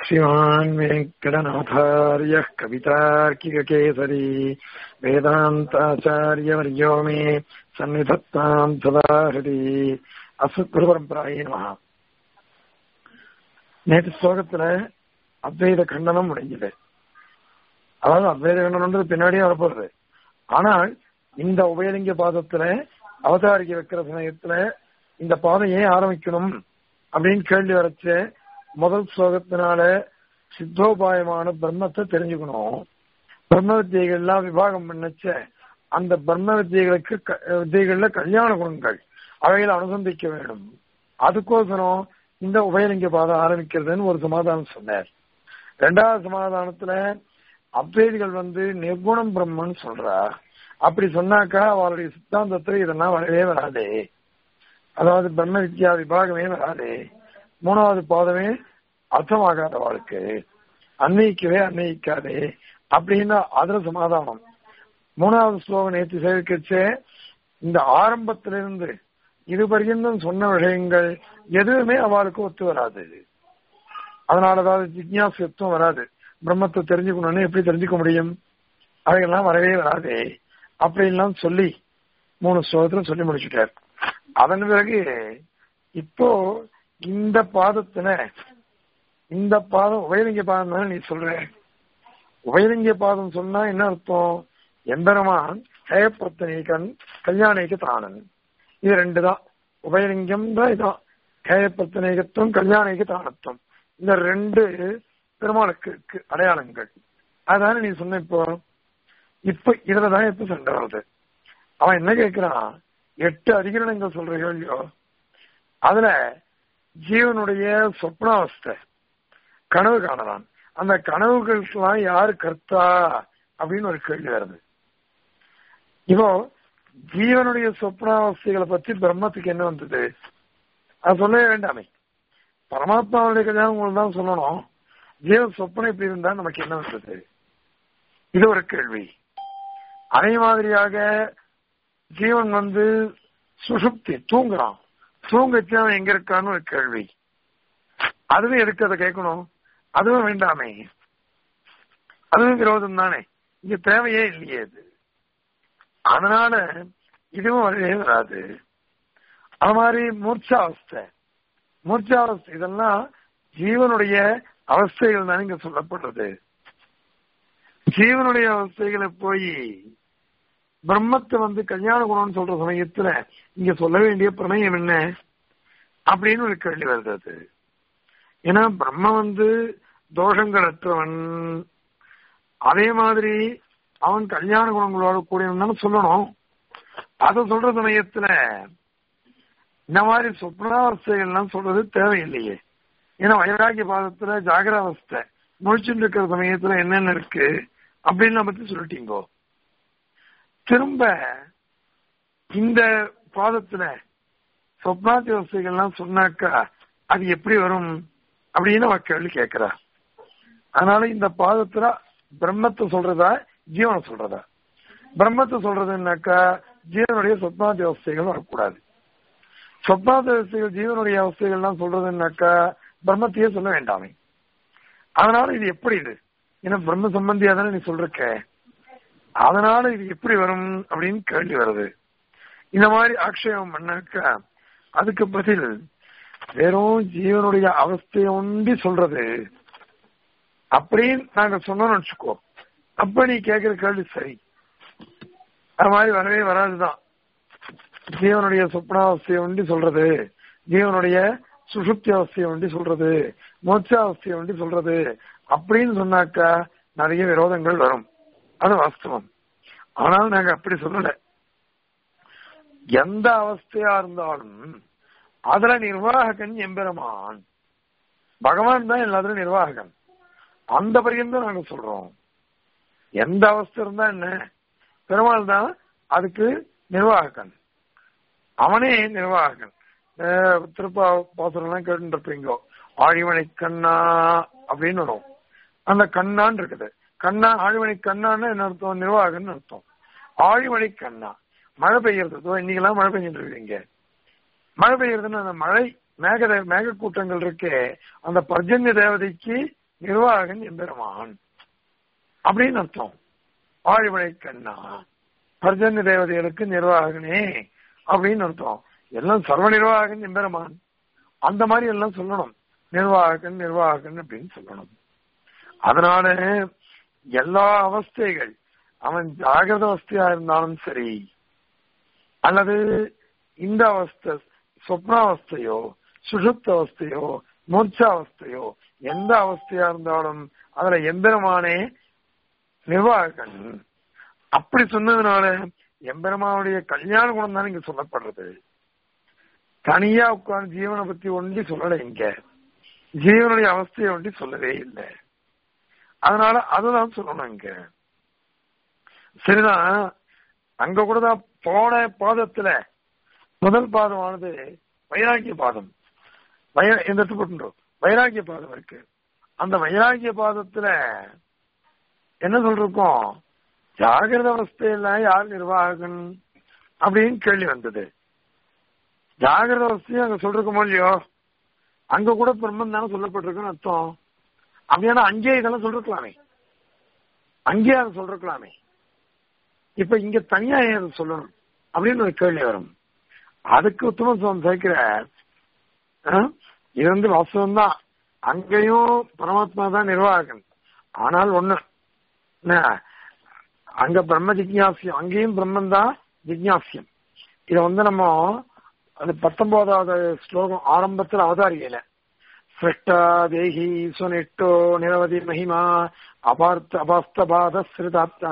श्रीमान् वेङ्कटनाथार्यः कवितार्किककेसरी वेदान्ताचार्यवर्यो मे सन्निधत्ताम् सदा हृदि அசுகுருபரம்பராயே நமகா நேற்று ஸ்லோகத்துல அத்வைத கண்டனம் முடிஞ்சது அதாவது அத்வைத கண்டனம்ன்றது பின்னாடியே வரப்போறது ஆனால் இந்த உபயலிங்க பாதத்துல அவதாரிக்க வைக்கிற சமயத்துல இந்த பாதம் ஏன் ஆரம்பிக்கணும் அப்படின்னு கேள்வி வரைச்சு முதல் ஸ்லோகத்தினால சித்தோபாயமான பிரம்மத்தை தெரிஞ்சுக்கணும் பிரம்ம வித்தியைகள்லாம் விவாகம் பண்ணச்ச அந்த பிரம்ம வித்தியைகளுக்கு வித்தியைகள்ல கல்யாண குணங்கள் அவைகளை அனுசந்திக்க வேண்டும் அதுக்கோசரம் இந்த உபயலிங்க பாதம் ஆரம்பிக்கிறதுன்னு ஒரு சமாதானம் சொன்னார் ரெண்டாவது சமாதானத்துல அத்வைதிகள் வந்து நிர்குணம் பிரம்மன் சொல்றா அப்படி சொன்னாக்கா அவருடைய சித்தாந்தத்துல இதெல்லாம் வரவே வராதே அதாவது பிரம்ம வித்யா விபாகமே வராதே மூணாவது பாதமே அர்த்தமாகாத வாழ்க்கை அன்னைக்கவே அன்னைக்காதே அப்படின்னா அதுல சமாதானம் மூணாவது ஸ்லோகம் நேற்று சேவிக்கச்சே இந்த ஆரம்பத்திலிருந்து இது பர்யந்தம் சொன்ன விஷயங்கள் எதுவுமே அவளுக்கு ஒத்து வராது அதனால அதாவது ஜிக்யாசத்துவம் வராது பிரம்மத்தை தெரிஞ்சுக்கணும்னு எப்படி தெரிஞ்சுக்க முடியும் அவைகள்லாம் வரவே வராதே அப்படின்லாம் சொல்லி மூணு ஸ்லோகத்துல சொல்லி முடிச்சுட்டார் அதன் பிறகு இப்போ இந்த பாதத்துல இந்த பாதம் உபயலிங்க பாதம் தானே நீ சொல்ற உபயலிங்க பாதம் சொன்னா என்ன அர்த்தம் எம்பெருமான் ஹேயப்பிரத்தனீகன் கல்யாணிக்கு தானன் இது ரெண்டு தான் உபயலிங்கம் தான் இதான் ஹேயப்பிரத்தனீகத்துவம் கல்யாணிக்கு தானத்துவம் இந்த ரெண்டு பெருமாளுக்கு அடையாளங்கள் அதான நீ சொன்ன இப்போ இப்ப இதுலதான் இப்ப சண்டை வருது அவன் என்ன கேட்கிறான் எட்டு அதிகரணங்கள் சொல்ற கேள்வியோ அதுல ஜீவனுடைய சொப்னாவஸ்தை கனவு காணலாம் அந்த கனவுகளுக்கெல்லாம் யாரு கர்த்தா அப்படின்னு ஒரு கேள்வி வருது இப்போ ஜீவனுடைய சொப்னாவஸ்தைகளை பத்தி பிரம்மத்துக்கு என்ன வந்தது அது சொல்லவே வேண்டாமே பரமாத்மாவுடைய கல்யாணம் உங்களுக்கு தான் சொல்லணும் ஜீவ சொப்பனை எப்படி இருந்தா நமக்கு என்ன வந்தது இது ஒரு கேள்வி அதே மாதிரியாக ஜீவன் வந்து சுசுப்தி தூங்குறான் தூங்கச்சு அவன் எங்க இருக்கான்னு ஒரு கேள்வி அதுவும் எதுக்கு அதை கேட்கணும் அதுவும் வேண்டாமே அதுவும் விரோதம் தானே இங்க தேவையே இல்லையே அது அதனால இதுவும் வரவே வராது அது மாதிரி மூர்ச்சாவஸ்தை மூர்ச்சாவஸ்தை இதெல்லாம் ஜீவனுடைய அவஸ்தைகள் தான் இங்க சொல்லப்படுறது ஜீவனுடைய அவஸ்தைகளை போய் பிரம்மத்தை வந்து கல்யாண குணம்னு சொல்ற சமயத்துல இங்க சொல்ல வேண்டிய பிரணயம் என்ன அப்படின்னு ஒரு கேள்வி வருது அது ஏன்னா பிரம்ம வந்து தோஷங்கள் அற்றவன் அதே மாதிரி அவன் கல்யாண குணங்களோட கூடியவன் சொல்லணும் அத சொல்ற சமயத்துல இந்த மாதிரி சொப்னாவஸ்தைகள்லாம் சொல்றது தேவையில்லையே ஏன்னா வைராகிய பாதத்துல ஜாகிராவஸ்தை முழிச்சுட்டு இருக்கிற சமயத்துல என்னென்ன இருக்கு அப்படின்னு பத்தி சொல்லிட்டீங்கோ திரும்ப இந்த பாதத்துல சொப்னாதி வசதிகள்லாம் சொன்னாக்கா அது எப்படி வரும் அப்படின்னு அவ கேள்வி கேட்கிறா அதனால இந்த பாதத்துல பிரம்மத்தை சொல்றதா ஜீவனை சொல்றதா பிரம்மத்தை சொல்றதுன்னாக்கா ஜீவனுடைய சொப்னாதி அவஸ்தைகள் வரக்கூடாது சொப்னாதி அவஸ்தைகள் ஜீவனுடைய அவஸ்தைகள்லாம் சொல்றதுன்னாக்கா பிரம்மத்தையே சொல்ல வேண்டாமே அதனால இது எப்படி இது ஏன்னா பிரம்ம சம்பந்தியா தானே நீ சொல்றக்க அதனால இது எப்படி வரும் அப்படின்னு கேள்வி வருது இந்த மாதிரி ஆக்ஷேபம் பண்ணாக்கா அதுக்கு பதில் வெறும் ஜீவனுடைய அவஸ்தையை ஒண்டி சொல்றது அப்படின்னு நாங்க சொன்னோம்னு வச்சுக்கோ அப்ப நீ கேட்கிற கேள்வி சரி அது மாதிரி வரவே வராதுதான் ஜீவனுடைய சொப்னாவஸ்தையை ஒண்டி சொல்றது ஜீவனுடைய சுசுப்தி அவஸ்தையை ஒண்டி சொல்றது மோட்சாவஸ்தையை ஒண்டி சொல்றது அப்படின்னு சொன்னாக்கா நிறைய விரோதங்கள் வரும் அது வாஸ்தவம் ஆனால் நாங்க அப்படி சொல்லல எந்த அவஸ்தையா இருந்தாலும் அதுல நிர்வாககன் எம்பெருமான் பகவான் தான் எல்லாத்துலயும் நிர்வாககன் அந்த பரியந்தம் நாங்க சொல்றோம் எந்த அவஸ்தை இருந்தா என்ன பெருமாள் தான் அதுக்கு நிர்வாககன் அவனே நிர்வாககன் திருப்பா பாசுரம் கேட்டு இருப்பீங்கோ ஆழிமனை கண்ணா அப்படின்னு வரும் அந்த கண்ணான் இருக்குது கண்ணா ஆழிமணி கண்ணான்னு என்ன அர்த்தம் நிர்வாகம்னு அர்த்தம் ஆழிமணி கண்ணா மழை பெய்யறது இன்னைக்கெல்லாம் மழை பெஞ்சிட்டு இருக்கீங்க மழை பெய்யறதுன்னு அந்த மழை மேக மேக கூட்டங்கள் இருக்கே அந்த பர்ஜன்ய தேவதைக்கு நிர்வாகன் எம்பெருமான் அப்படின்னு அர்த்தம் ஆழிமலை கண்ணா பர்ஜன்ய தேவதைகளுக்கு நிர்வாகனே அப்படின்னு அர்த்தம் எல்லாம் சர்வ நிர்வாகன் எம்பெருமான் அந்த மாதிரி எல்லாம் சொல்லணும் நிர்வாகன் நிர்வாகன் அப்படின்னு சொல்லணும் அதனால எல்லா அவஸ்தைகள் அவன் ஜாகிரத அவஸ்தையா இருந்தாலும் சரி அல்லது இந்த அவஸ்தை சொப்னாவஸ்தையோ சுஷுப்த அவஸ்தையோ மூர்ச்சாவஸ்தையோ எந்த அவஸ்தையா இருந்தாலும் அதுல எம்பெருமானே நிர்வாகன் அப்படி சொன்னதுனால எம்பெருமானுடைய கல்யாண குணம் தான் இங்க சொல்லப்படுறது தனியா உட்கார்ந்து ஜீவனை பத்தி ஒண்டி சொல்லல இங்க ஜீவனுடைய அவஸ்தையை ஒண்டி சொல்லவே இல்லை அதனால அதுதான் சொல்லணும் இங்க சரிதான் அங்க கூட தான் போன பாதத்துல முதல் பாதமானது வைராகிய பாதம் வய இந்த இடத்து போட்டுன்றோம் வைராகிய பாதம் இருக்கு அந்த வைராகிய பாதத்துல என்ன சொல்றோம் ஜாகிரத அவஸ்தையில யார் நிர்வாகன் அப்படின்னு கேள்வி வந்தது ஜாகிரத அவஸ்தையும் அங்க சொல்றோமோ இல்லையோ அங்க கூட பிரம்மன் தானே சொல்லப்பட்டிருக்குன்னு அர்த்தம் அப்படின்னா அங்கேயே இதெல்லாம் சொல்லிருக்கலாமே அங்கேயே அதை சொல்லிருக்கலாமே இப்ப இங்க தனியா ஏன் அதை சொல்லணும் அப்படின்னு ஒரு கேள்வி வரும் அதுக்கு உத்தம சுவாமி சேர்க்கிறார் இது வந்து வாஸ்தவம் தான் அங்கேயும் பரமாத்மா தான் நிர்வாகன் ஆனால் ஒண்ணு என்ன, அங்க பிரம்ம ஜிக்யாசியம் அங்கேயும் பிரம்மன் தான் ஜிக்யாசியம் இத வந்து நம்ம அது பத்தொன்பதாவது ஸ்லோகம் ஆரம்பத்தில் அவதாரிகையில சிருஷ்டா தேகி சுனிட்டோ நிரவதி மகிமா அபார்த்த அபாஸ்தபாத ஸ்ருதாப்தா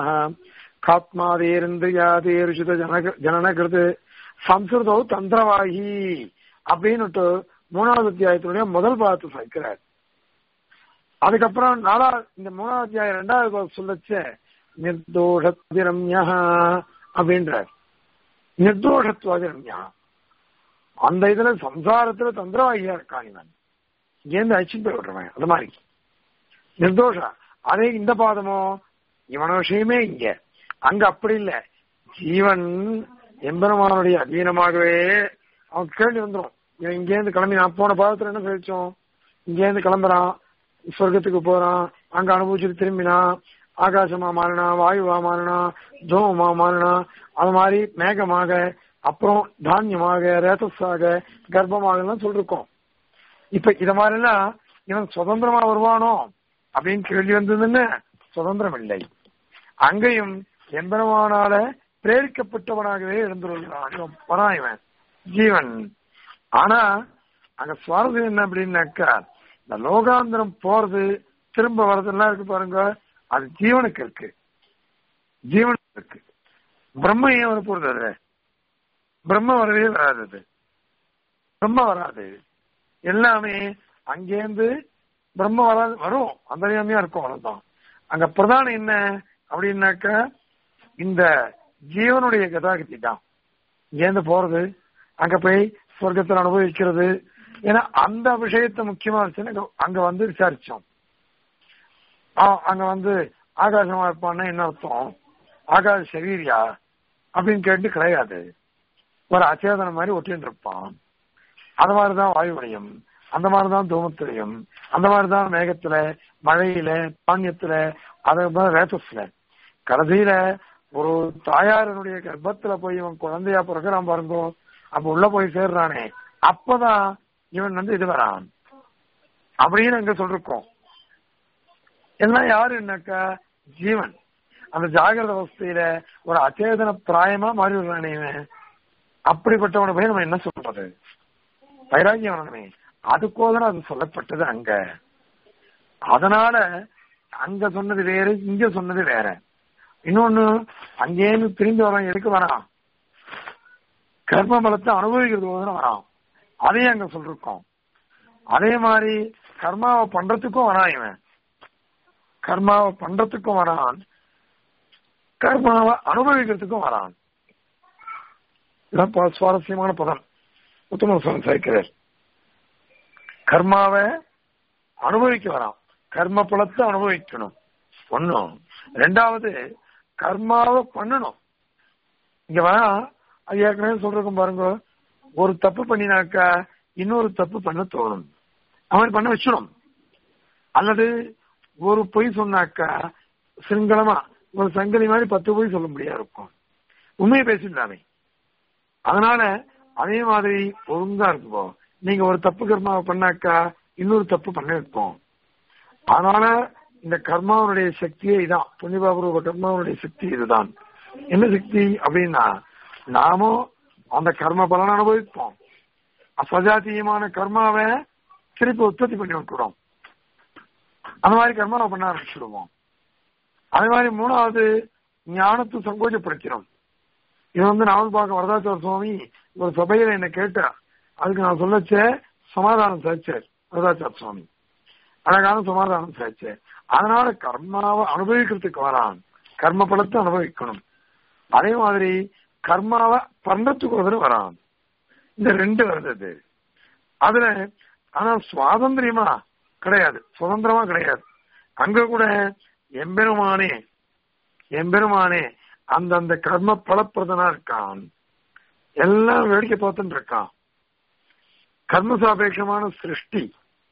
காத்மாதேரிந்திரியாதேருஷித ஜனக ஜனனகிருது சம்ஸ்கிருதோ தந்திரவாகி அப்படின்னு மூணாவது அத்தியாயத்தினுடைய முதல் பாகத்தை சேர்க்கிறார் அதுக்கப்புறம் நாலாவது இந்த மூணாவது அத்தியாயம் ரெண்டாவது பாகம் சொல்லச்ச நிர்தோஷத்திரம்யா அப்படின்றார் நிர்தோஷத்துவதிரம்யா அந்த இதுல சம்சாரத்துல தந்திரவாகியா இருக்கான் இவன் இங்கேருந்து அழிச்சுட்டு போய் விடுறவன் அது மாதிரி நிர்தோஷா அதே இந்த பாதமோ இவன விஷயமே இங்க அங்க அப்படி இல்ல ஜீவன் எம்பெருமானுடைய அதீனமாகவே அவன் கேள்வி வந்துடும் இவன் இங்கேருந்து கிளம்பி நான் போன பாதத்துல என்ன சொல்லிச்சோம் இங்கேருந்து கிளம்புறான் சொர்க்கத்துக்கு போறான் அங்க அனுபவிச்சுட்டு திரும்பினான் ஆகாசமா மாறினா வாயுவா மாறினா தூமமா மாறினா அது மாதிரி மேகமாக அப்புறம் தானியமாக ரேதஸாக கர்ப்பமாக எல்லாம் சொல்லிருக்கோம் இப்ப இத மாதிரிலாம் இவன் சுதந்திரமா வருவானோ அப்படின்னு கேள்வி வந்ததுன்னு சுதந்திரம் இல்லை அங்கேயும் எம்பெருமானால பிரேரிக்கப்பட்டவனாகவே இருந்துள்ளான் இவன் வரான் இவன் ஜீவன் ஆனா அங்க சுவாரஸ்யம் என்ன அப்படின்னாக்கா இந்த லோகாந்திரம் போறது திரும்ப வர்றதெல்லாம் இருக்கு பாருங்க அது ஜீவனுக்கு இருக்கு ஜீவனுக்கு இருக்கு பிரம்ம ஏன் வர போறது அது பிரம்ம வரவே வராது அது பிரம்ம வராது எல்லாமே அங்கேருந்து பிரம்ம வராது வரும் அந்த இருக்கும் அவ்வளவுதான் அங்க பிரதானம் என்ன அப்படின்னாக்கா இந்த ஜீவனுடைய கதாகதி தான் இங்கேருந்து போறது அங்க போய் சொர்க்கத்தில் அனுபவிக்கிறது ஏன்னா அந்த விஷயத்தை முக்கியமா வச்சு அங்க வந்து விசாரிச்சோம் அங்க வந்து ஆகாசமா இருப்பான்னா என்ன அர்த்தம் ஆகாஷ சரீரியா அப்படின்னு கேட்டு கிடையாது ஒரு அச்சேதனம் மாதிரி ஒட்டின்னு இருப்பான் அந்த மாதிரிதான் வாயுவடையும் அந்த மாதிரிதான் தூமத்திலையும் அந்த மாதிரிதான் மேகத்துல மழையில பாண்டியத்துல அதே மாதிரி ரேத்தஸ்ல கடைசியில ஒரு தாயாரனுடைய கர்ப்பத்துல போய் இவன் குழந்தையா பிறகுறான் பாருங்க அப்ப உள்ள போய் சேர்றானே அப்பதான் இவன் வந்து இது வரான் அப்படின்னு அங்க சொல்றோம் எல்லாம் யாருன்னாக்கா ஜீவன் அந்த ஜாகிரத அவஸ்தையில ஒரு அச்சேதன பிராயமா மாறி விடுறானே இவன் அப்படிப்பட்டவனை போய் நம்ம என்ன சொல்றது வைராகியம் வரணுமே அதுக்கோதான் அது சொல்லப்பட்டது அங்க அதனால அங்க சொன்னது வேற இங்க சொன்னது வேற இன்னொன்னு அங்கேருந்து திரும்பி வரான் எதுக்கு வரான் கர்ம பலத்தை அனுபவிக்கிறது வரான் அதையும் அங்க சொல்லிருக்கோம் அதே மாதிரி கர்மாவை பண்றதுக்கும் வரான் இவன் கர்மாவை பண்றதுக்கும் வரான் கர்மாவை அனுபவிக்கிறதுக்கும் வரான் இதான் சுவாரஸ்யமான பதம் உத்தம சுவாமி சேர்க்கிறார் கர்மாவை அனுபவிக்க வரான் கர்ம பலத்தை அனுபவிக்கணும் ஒண்ணும் ரெண்டாவது கர்மாவை பண்ணணும் இங்க வேணா அது ஏற்கனவே சொல்றதுக்கும் பாருங்க ஒரு தப்பு பண்ணினாக்கா இன்னொரு தப்பு பண்ண தோணும் அவன் பண்ண வச்சிடும் அல்லது ஒரு பொய் சொன்னாக்கா சிங்களமா ஒரு சங்கதி மாதிரி பத்து பொய் சொல்ல முடியாது இருக்கும் உண்மையை பேசிடலாமே அதனால அதே மாதிரி ஒழுங்கா இருக்குப்போ நீங்க ஒரு தப்பு கர்மாவை பண்ணாக்கா இன்னொரு தப்பு பண்ண வைப்போம் அதனால இந்த கர்மாவுடைய சக்தியே இதான் புண்ணியபாபுரூப கர்மாவுடைய சக்தி இதுதான் என்ன சக்தி அப்படின்னா நாமும் அந்த கர்ம பலனை அனுபவிப்போம் அசஜாத்தியமான கர்மாவை திருப்பி உற்பத்தி பண்ணி விட்டுடும் அந்த மாதிரி கர்மாவை பண்ண ஆரம்பிச்சிடுவோம் அதே மாதிரி மூணாவது ஞானத்தை சங்கோஜப்படுத்திடும் இது வந்து நாவல்பாக்கம் வரதாச்சார சுவாமி ஒரு சபையில என்ன கேட்டா அதுக்கு நான் சொல்லச்ச சமாதானம் சாய்ச்சார் வரதாச்சார சுவாமி அழகான சமாதானம் சாய்ச்சார் அதனால கர்மாவை அனுபவிக்கிறதுக்கு வரான் கர்ம பலத்தை அனுபவிக்கணும் அதே மாதிரி கர்மாவை பண்றதுக்கு ஒரு வரான் இந்த ரெண்டு வருது அதுல ஆனா சுவாதந்திரியமா கிடையாது சுதந்திரமா கிடையாது அங்க கூட எம்பெருமானே எம்பெருமானே அந்தந்த கர்ம பலப்பிரதனா இருக்கான் எல்லாம் வேடிக்கை பார்த்துட்டு இருக்கான் கர்ம சாபேட்சமான சிருஷ்டி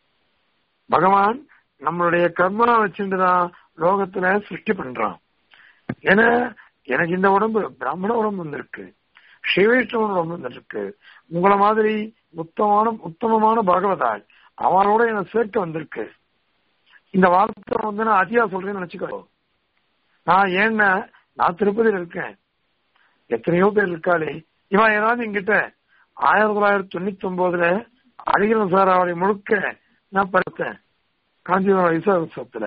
பகவான் நம்மளுடைய கர்மனா வச்சுட்டுதான் லோகத்துல சிருஷ்டி பண்றான் ஏன்னா எனக்கு இந்த உடம்பு பிராமண உடம்பு வந்திருக்கு சிவவைஷ்ணவன் உடம்பு வந்திருக்கு உங்களை மாதிரி உத்தமமான உத்தமமான பகவதாய் அவனோட என்ன சேர்க்க வந்திருக்கு இந்த வார்த்தை வந்து நான் அதிகா சொல்றேன்னு நினைச்சுக்கோ நான் ஏன்னா நான் திருப்பதியில் இருக்கேன் எத்தனையோ பேர் இருக்காளே இவன் ஏதாவது என்கிட்ட ஆயிரத்தி தொள்ளாயிரத்தி தொண்ணூத்தி ஒன்பதுல அழகிரன் சார் அவரை முழுக்க நான் பார்த்தேன் காஞ்சிபுரம் விசா உற்சவத்துல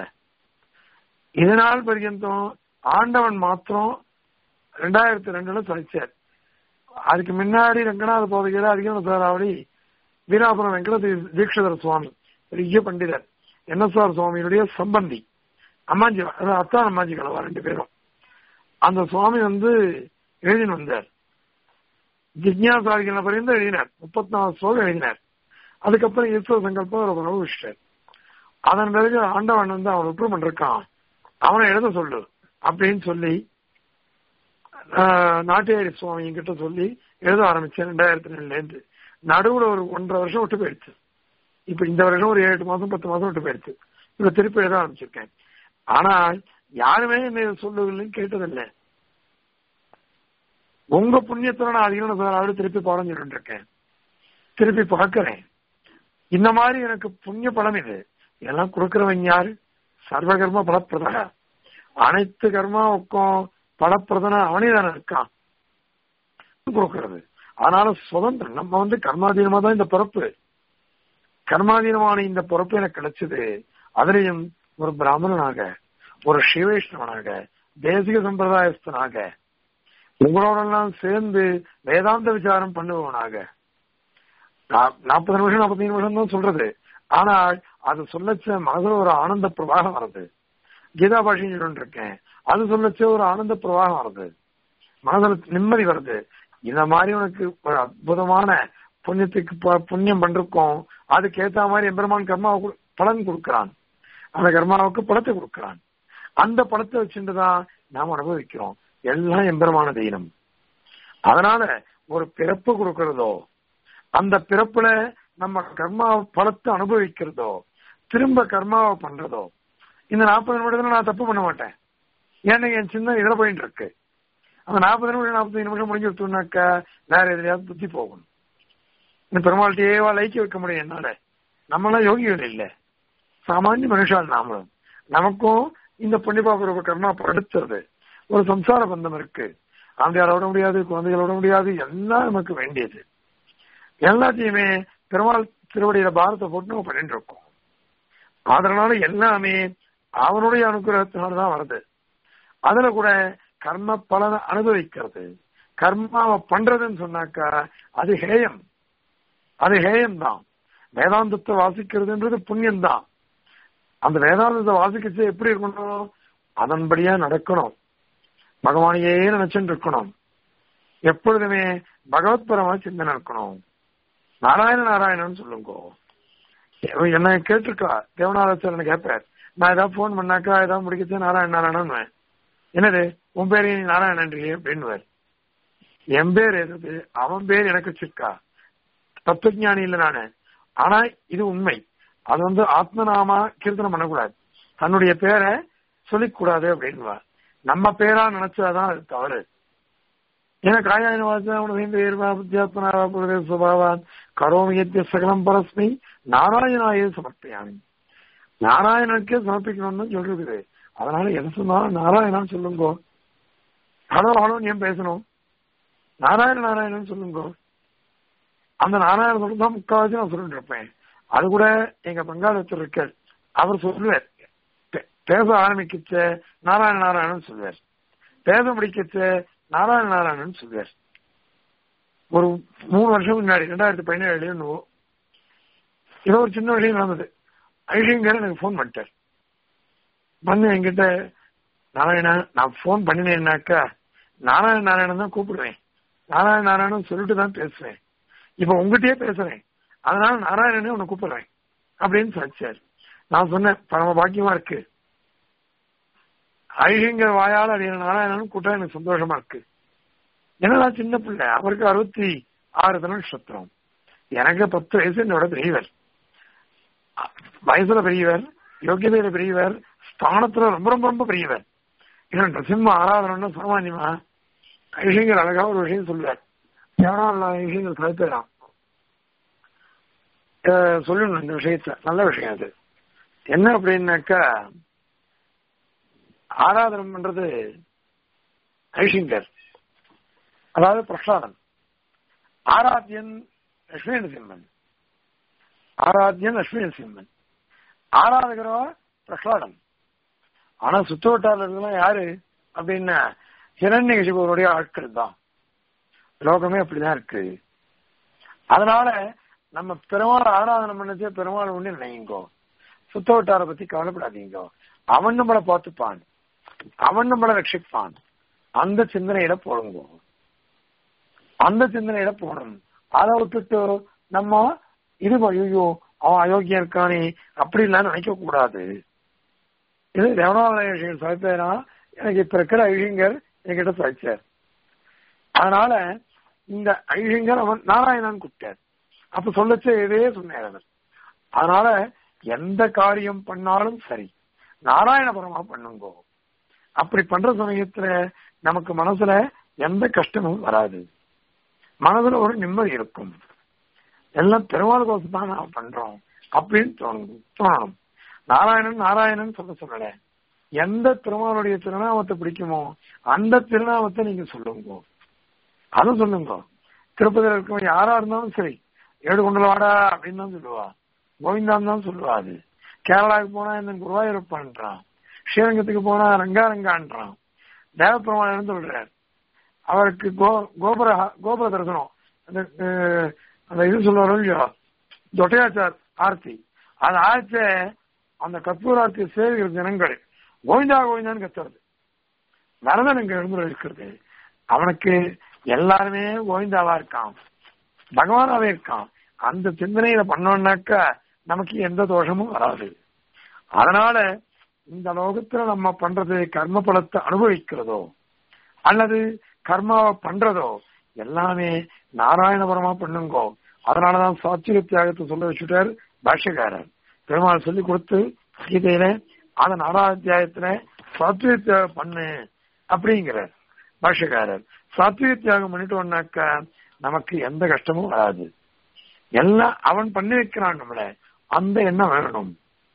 இதனால் பர்யந்தம் ஆண்டவன் மாத்திரம் ரெண்டாயிரத்தி ரெண்டுல சலிச்சார் அதுக்கு முன்னாடி ரங்கநாத போதையில அதிகம் சார் அவரி வீராபுரம் வெங்கட தீட்சிதர் சுவாமி பெரிய பண்டிதர் என்எஸ்ஆர் சுவாமியுடைய சம்பந்தி அம்மாஞ்சி அதாவது அத்தான் அம்மாஞ்சி கலவா ரெண்டு பேரும் அந்த சுவாமி வந்து எழுதின்னு வந்தார் ஜிக்யாசாரிகளை பரிந்து எழுதினார் முப்பத்தி நாலு ஸ்லோகம் எழுதினார் அதுக்கப்புறம் ஈஸ்வர சங்கல்பம் அவர் அனுபவிச்சிட்டார் அதன் பிறகு ஆண்டவன் வந்து அவன் ஒற்று பண்ணிருக்கான் அவனை எழுத சொல்லு அப்படின்னு சொல்லி நாட்டியாரி சுவாமி கிட்ட சொல்லி எழுத ஆரம்பிச்சேன் ரெண்டாயிரத்தி ரெண்டுல இருந்து நடுவுல ஒரு ஒன்றரை வருஷம் விட்டு போயிடுச்சு இப்ப இந்த வருஷம் ஒரு ஏழு மாசம் பத்து மாசம் விட்டு போயிடுச்சு இப்ப திருப்பி எழுத ஆரம்பிச்சிருக்கேன் ஆனா யாருமே என்ன சொல்லவில்லைன்னு கேட்டதில்லை உங்க புண்ணியத்துல நான் அதிகம் சார் திருப்பி பாடம் சொல்லிட்டு இருக்கேன் திருப்பி பார்க்கிறேன் இந்த மாதிரி எனக்கு புண்ணிய பலம் இது எல்லாம் கொடுக்கிறவன் யாரு சர்வகர்ம பலப்பிரதன அனைத்து கர்மாவுக்கும் பலப்பிரதன அவனே தானே இருக்கான் கொடுக்கிறது அதனால சுதந்திரம் நம்ம வந்து கர்மாதீனமா தான் இந்த பிறப்பு கர்மாதீனமான இந்த பிறப்பு எனக்கு கிடைச்சது அதுலயும் ஒரு பிராமணனாக ஒரு சிவவைஷ்ணவனாக தேசிக சம்பிரதாயஸ்தனாக உங்களோடெல்லாம் சேர்ந்து வேதாந்த விசாரம் பண்ணுபவனாக நாற்பது நிமிஷம் நாற்பத்தி நிமிஷம் தான் சொல்றது ஆனால் அது சொல்லச்ச மனசுல ஒரு ஆனந்த பிரவாகம் வருது கீதா பாஷையும் சொல்லிட்டு இருக்கேன் அது சொல்லச்ச ஒரு ஆனந்த பிரவாகம் வருது மனசுல நிம்மதி வருது இந்த மாதிரி உனக்கு ஒரு அற்புதமான புண்ணியத்துக்கு புண்ணியம் பண்றோம் அதுக்கு ஏத்த மாதிரி எம்பெருமான் கர்மா பலன் கொடுக்கிறான் அந்த கர்மாவுக்கு படத்தை கொடுக்கிறான் அந்த படத்தை வச்சுட்டு தான் நாம் அனுபவிக்கிறோம் எல்லாம் எம்பெருமான தெய்னம் அதனால ஒரு பிறப்பு கொடுக்கறதோ அந்த பிறப்புல நம்ம கர்மா பலத்தை அனுபவிக்கிறதோ திரும்ப கர்மாவை பண்றதோ இந்த நாற்பது நிமிடத்துல நான் தப்பு பண்ண மாட்டேன் ஏன்னா என் சின்ன இதுல போயிட்டு இருக்கு அந்த நாற்பது நிமிஷம் நாற்பத்தஞ்சு நிமிஷம் முடிஞ்சு விட்டோம்னாக்கா வேற எதுலையாவது புத்தி போகும் இந்த பெருமாள்கிட்டேவா லைக்கி வைக்க முடியும் என்னால நம்மளாம் யோகிகள் இல்லை சாமானிய மனுஷால் நாமளும் நமக்கும் இந்த புண்ணியபாபுரூப கர்மா படுத்துறது ஒரு சம்சார பந்தம் இருக்கு ஆம்பியார விட முடியாது குழந்தைகளை விட முடியாது எல்லாம் நமக்கு வேண்டியது எல்லாத்தையுமே பெருமாள் திருவடியில பாரத்தை போட்டு நம்ம பண்ணிட்டு இருக்கோம் அதனால எல்லாமே அவனுடைய அனுகிரகத்தினாலதான் வருது அதுல கூட கர்ம பலனை அனுபவிக்கிறது கர்மாவை பண்றதுன்னு சொன்னாக்கா அது ஹேயம் அது ஹேயம் தான் வேதாந்தத்தை வாசிக்கிறதுன்றது புண்ணியம் தான் அந்த வேதாந்தத்தை வாசிக்கச்சு எப்படி இருக்கணும் அதன்படியா நடக்கணும் பகவானையே நினைச்சுட்டு இருக்கணும் எப்பொழுதுமே பகவத்பரமா சிந்தனை இருக்கணும் நாராயண நாராயணன் சொல்லுங்க என்ன கேட்டிருக்கா தேவநாதாச்சாரன் கேட்பார் நான் ஏதாவது போன் பண்ணாக்கா ஏதாவது முடிக்கச்சு நாராயண நாராயணன் என்னது உன் பேர் நீ நாராயணன்றியே அப்படின்னு என் பேர் எது அவன் பேர் எனக்கு வச்சிருக்கா தத்துவஞானி இல்ல நானு ஆனா இது உண்மை அது வந்து ஆத்மநாமா கீர்த்தனம் பண்ணக்கூடாது தன்னுடைய பேரை சொல்லிக்கூடாது அப்படின்வா நம்ம பேரா நினைச்சாதான் அது தவறு ஏன்னா காயாயன வாசா உணவேந்திரா புத்தியாத்மனா புரதே சுபாவான் கரோமி யத்ய சகலம் பரஸ்மை நாராயணாயே சமர்ப்பியாமி நாராயணனுக்கே சமர்ப்பிக்கணும்னு சொல்றது அதனால எதை சொன்னாலும் நாராயணான்னு சொல்லுங்கோ ஹலோ ஹலோன்னு ஏன் பேசணும் நாராயண நாராயணன் சொல்லுங்க அந்த நாராயண சொல்லி தான் முக்காவாசி நான் சொல்லிட்டு இருப்பேன் அது கூட எங்க பங்காளத்தில் இருக்கார் அவர் சொல்லுவார் பே- பேச ஆரம்பிக்கச்ச நாராயண நாராயணன் சொல்லுவார் பேச முடிக்கச்ச நாராயண நாராயணன் சொல்லுவார் ஒரு மூணு வருஷம் முன்னாடி ரெண்டாயிரத்தி பதினேழுல என்னவோ ஏதோ ஒரு சின்ன விஷயம் நடந்தது ஐஷங்கர் எனக்கு ஃபோன் பண்ணிட்டார் வந்து என்கிட்ட நாராயணா நான் ஃபோன் பண்ணினேன்னாக்கா நாராயண நாராயணன் தான் கூப்பிடுவேன் நாராயண நாராயணன் சொல்லிட்டு தான் பேசுவேன் இப்ப உங்ககிட்டயே பேசுறேன் அதனால நாராயணனே உன்னை கூப்பிடுறேன் அப்படின்னு சொல்லிச்சார் நான் சொன்னேன் பரம பாக்கியமா இருக்கு ஐஷங்கர் வாயால் அடிய நாராயணன் கூட்டம் எனக்கு சந்தோஷமா இருக்கு என்னடா சின்ன பிள்ளை அவருக்கு அறுபத்தி ஆறு தினம் சத்திரம் எனக்கு பத்து வயசு என்னோட பெரியவர் வயசுல பெரியவர் யோகியதையில பெரியவர் ஸ்தானத்துல ரொம்ப ரொம்ப ரொம்ப பெரியவர் ஏன்னா நரசிம்ம ஆராதனம்னா சாமானியமா ஐஷங்கர் அழகா ஒரு விஷயம் சொல்லுவார் எவனா ஐஷங்கர் கருத்துறான் சொல்லணும் இந்த விஷயத்த நல்ல விஷயம் அது என்ன அப்படின்னாக்கா ஆராதனம் பண்றது ஐஷங்கர் அதாவது பிரசாதம் ஆராத்தியன் லட்சுமி நரசிம்மன் ஆராத்தியன் லட்சுமி நரசிம்மன் ஆராதகரோ பிரகலாடன் ஆனா சுத்தவட்டாரில் இருக்கலாம் யாரு அப்படின்னா ஹிரண்ய கசிபவருடைய ஆட்கள் தான் லோகமே அப்படிதான் இருக்கு அதனால நம்ம பெருமாள் ஆராதனை பண்ணச்சே பெருமாள் ஒண்ணு நினைங்கோ சுத்தவட்டார பத்தி கவலைப்படாதீங்க அவன் நம்மளை பார்த்துப்பான் அவன் நம்மளை ரட்சிப்பான் அந்த சிந்தனையில போடுங்க அந்த சிந்தனையில போடணும் அதை விட்டுட்டு நம்ம இது ஐயோ அவன் அயோக்கியம் இருக்கானே அப்படி எல்லாம் நினைக்க கூடாது இது தேவனாலயம் சாய்ப்பேனா எனக்கு இப்ப இருக்கிற ஐயங்கர் என்கிட்ட சாய்ச்சார் அதனால இந்த ஐயங்கர் அவன் நாராயணன் கூப்பிட்டார் அப்ப சொல்லச்ச இதே சொன்னார் அவர் அதனால எந்த காரியம் பண்ணாலும் சரி நாராயணபுரமா பண்ணுங்கோ அப்படி பண்ற சமயத்துல நமக்கு மனசுல எந்த கஷ்டமும் வராது மனதுல ஒரு நிம்மதி இருக்கும் எல்லாம் பெருமாள் கோசம் தான் நான் பண்றோம் அப்படின்னு தோணும் தோணணும் நாராயணன் நாராயணன் சொல்ல சொல்லல எந்த திருமாவளுடைய திருநாமத்தை பிடிக்குமோ அந்த திருநாமத்தை நீங்க சொல்லுங்க அது சொல்லுங்க திருப்பதியில் இருக்கவங்க யாரா இருந்தாலும் சரி ஏடு கொண்டு வாடா அப்படின்னு தான் சொல்லுவா கோவிந்தான் தான் சொல்லுவா அது கேரளாவுக்கு போனா இந்த குருவாயூரப்பான்றான் ஸ்ரீரங்கத்துக்கு போனா ரங்காரங்கான்றான் தேவப்பெருமான் சொல்றார் அவருக்கு கோ கோபுர கோபுர தரிசனம் அந்த அஹ், அந்த இது சொல்லுவாரோ இல்லையோ தொட்டையாச்சார் ஆர்த்தி அது ஆச்ச அந்த கற்பூர ஆர்த்தி சேவிக்கிற ஜனங்கள் கோவிந்தா கோவிந்தான்னு கத்துறது வரதன் இங்க எழுந்துள்ள இருக்கிறது அவனுக்கு எல்லாருமே கோவிந்தாவா இருக்கான் பகவானாவே இருக்கான் அந்த சிந்தனையில பண்ணோம்னாக்கா நமக்கு எந்த தோஷமும் வராது அதனால இந்த லோகத்துல நம்ம பண்றது கர்ம பலத்தை அனுபவிக்கிறதோ அல்லது கர்மாவை பண்றதோ எல்லாமே நாராயணபுரமா பண்ணுங்கோ அதனாலதான் சாத்விக தியாகத்தை சொல்ல வச்சுட்டார் பாஷ்யக்காரர் பெருமாள் சொல்லி கொடுத்து கீதையில அந்த நாலாவது அத்தியாயத்துல சாத்விக தியாகம் பண்ணு அப்படிங்கிறார் பாஷ்யக்காரர் சாத்விக தியாகம் பண்ணிட்டோம்னாக்கா நமக்கு எந்த கஷ்டமும் வராது எல்லாம் அவன் பண்ணி வைக்கிறான் நம்மள அந்த எண்ணம் வேணும்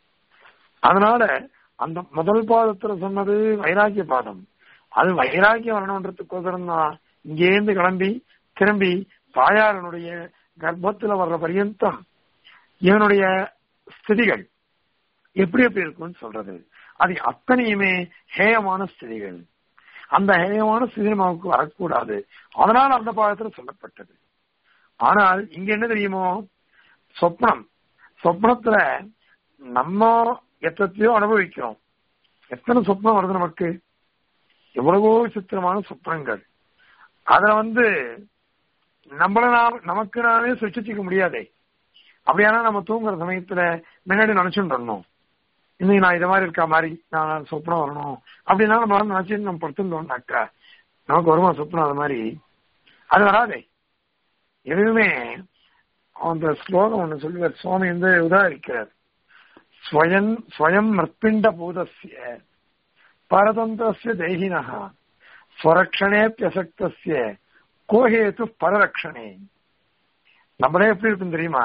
அதனால அந்த முதல் பாதத்துல சொன்னது வைராக்கிய பாதம் அது வைராக்கியம் வரணுன்றதுக்கோசரம் தான் இங்கேருந்து கிளம்பி திரும்பி தாயாரனுடைய கர்ப்பத்துல வர்ற பரியந்தம் இவனுடைய ஸ்திதிகள் எப்படி எப்படி இருக்கும்னு சொல்றது அது அத்தனையுமே ஹேயமான ஸ்திதிகள் அந்த ஹேயமான ஸ்திதி நமக்கு வரக்கூடாது அதனால் அந்த பாதத்துல சொல்லப்பட்டது ஆனால் இங்க என்ன தெரியுமோ சொப்னம் சொப்னத்துல நம்ம எத்தத்தையோ அனுபவிக்கிறோம் எத்தனை சொப்னம் வருது நமக்கு எவ்வளவோ விசித்திரமான சொப்னங்கள் அதுல வந்து நம்மள நாம் நமக்கு நாமே சுச்சிக்க முடியாதே அப்படியானா நம்ம தூங்குற சமயத்துல முன்னாடி நினைச்சுட்டு இருந்தோம் இன்னைக்கு நான் இதை மாதிரி இருக்க மாதிரி நான் சொப்னம் வரணும் அப்படின்னா நம்ம வந்து நினைச்சு நம்ம படுத்துட்டோம்னாக்கா நமக்கு வருமா சொப்னம் அது மாதிரி அது வராதே எதுவுமே அந்த ஸ்லோகம் ஒண்ணு சொல்லுவார் சுவாமி வந்து உதாரிக்கிறார் ஸ்வயம் ஸ்வயம் மிருத்பிண்ட பூதஸ்ய பரதந்திரஸ்ய தேகினः ஸ்வரக்ஷணேப்பியசக்தஸ்ய கோஹேது பரரக்ஷணே நம்மளே எப்படி இருக்கும் தெரியுமா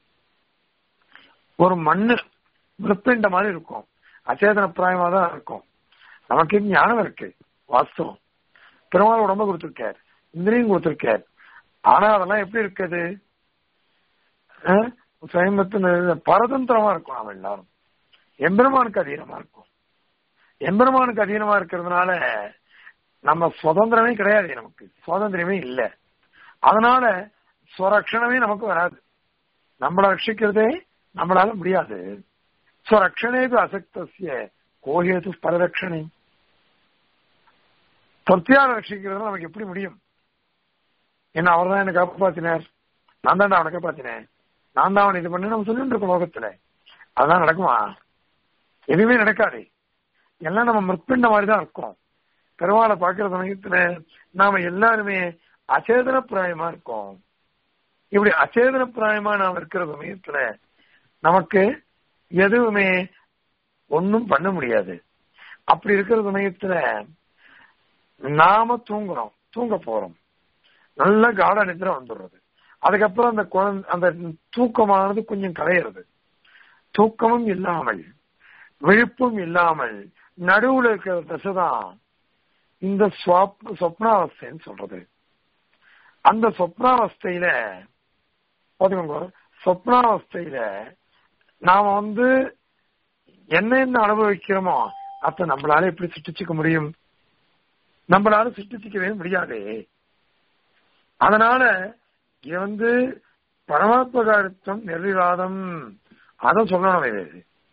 ஒரு மண்ணு மிருப்பிண்ட மாதிரி இருக்கும் அச்சேதன பிராயமா தான் இருக்கும் நமக்கு ஞானம் இருக்கு வாஸ்தவம் பெருமாள் உடம்ப கொடுத்திருக்கார் இந்திரியும் கொடுத்திருக்கார் ஆனா அதெல்லாம் எப்படி இருக்குது சமயத்து பரதந்திரமா இருக்கும் நாம எல்லாரும் எம்பெருமானுக்கு அதீனமா இருக்கும் எம்பெருமானுக்கு அதீனமா இருக்கிறதுனால நம்ம சுதந்திரமே கிடையாது நமக்கு சுதந்திரமே இல்லை அதனால ஸ்வரக்ஷணமே நமக்கு வராது நம்மளை ரட்சிக்கிறதே நம்மளால முடியாது ஸ்வரக்ஷணேபி அசக்தசிய கோஹேது பரரக்ஷணை தொத்தியால ரட்சிக்கிறது நமக்கு எப்படி முடியும் என்ன அவர் தான் என்ன காப்பாத்தினார் நான் தான் அவனை காப்பாத்தினேன் நான் தான் அவனை இது பண்ணி நம்ம சொல்லிட்டு இருக்கோம் லோகத்துல அதான் நடக்குமா எதுவுமே நடக்காது எல்லாம் நம்ம மிருப்பிண்ட மாதிரி தான் இருக்கும் பெருமாளை பார்க்கிற சமயத்துல நாம எல்லாருமே அச்சேதன பிராயமா இருக்கோம் இப்படி அச்சேதன பிராயமா நாம் இருக்கிற சமயத்துல நமக்கு எதுவுமே ஒன்னும் பண்ண முடியாது அப்படி இருக்கிற சமயத்துல நாம தூங்குறோம் தூங்க போறோம் நல்ல காட நிதிரை வந்துடுறது அதுக்கப்புறம் அந்த குழந்தை அந்த தூக்கமானது கொஞ்சம் கலையிறது தூக்கமும் இல்லாமல் விழிப்பும் இல்லாமல் நடுவுல இருக்கிற தசைதான் இந்த சொப்னாவஸ்தைன்னு சொல்றது அந்த சொப்னாவஸ்தையில பாத்துக்கோங்க சொப்னாவஸ்தையில நாம வந்து என்ன என்ன அனுபவிக்கிறோமோ அத நம்மளால எப்படி சிட்டிச்சுக்க முடியும் நம்மளால சிட்டிச்சுக்கவே முடியாது அதனால இது வந்து பரமாத்மகாரித்தம் நிர்விவாதம் அத சொல்லணும் இது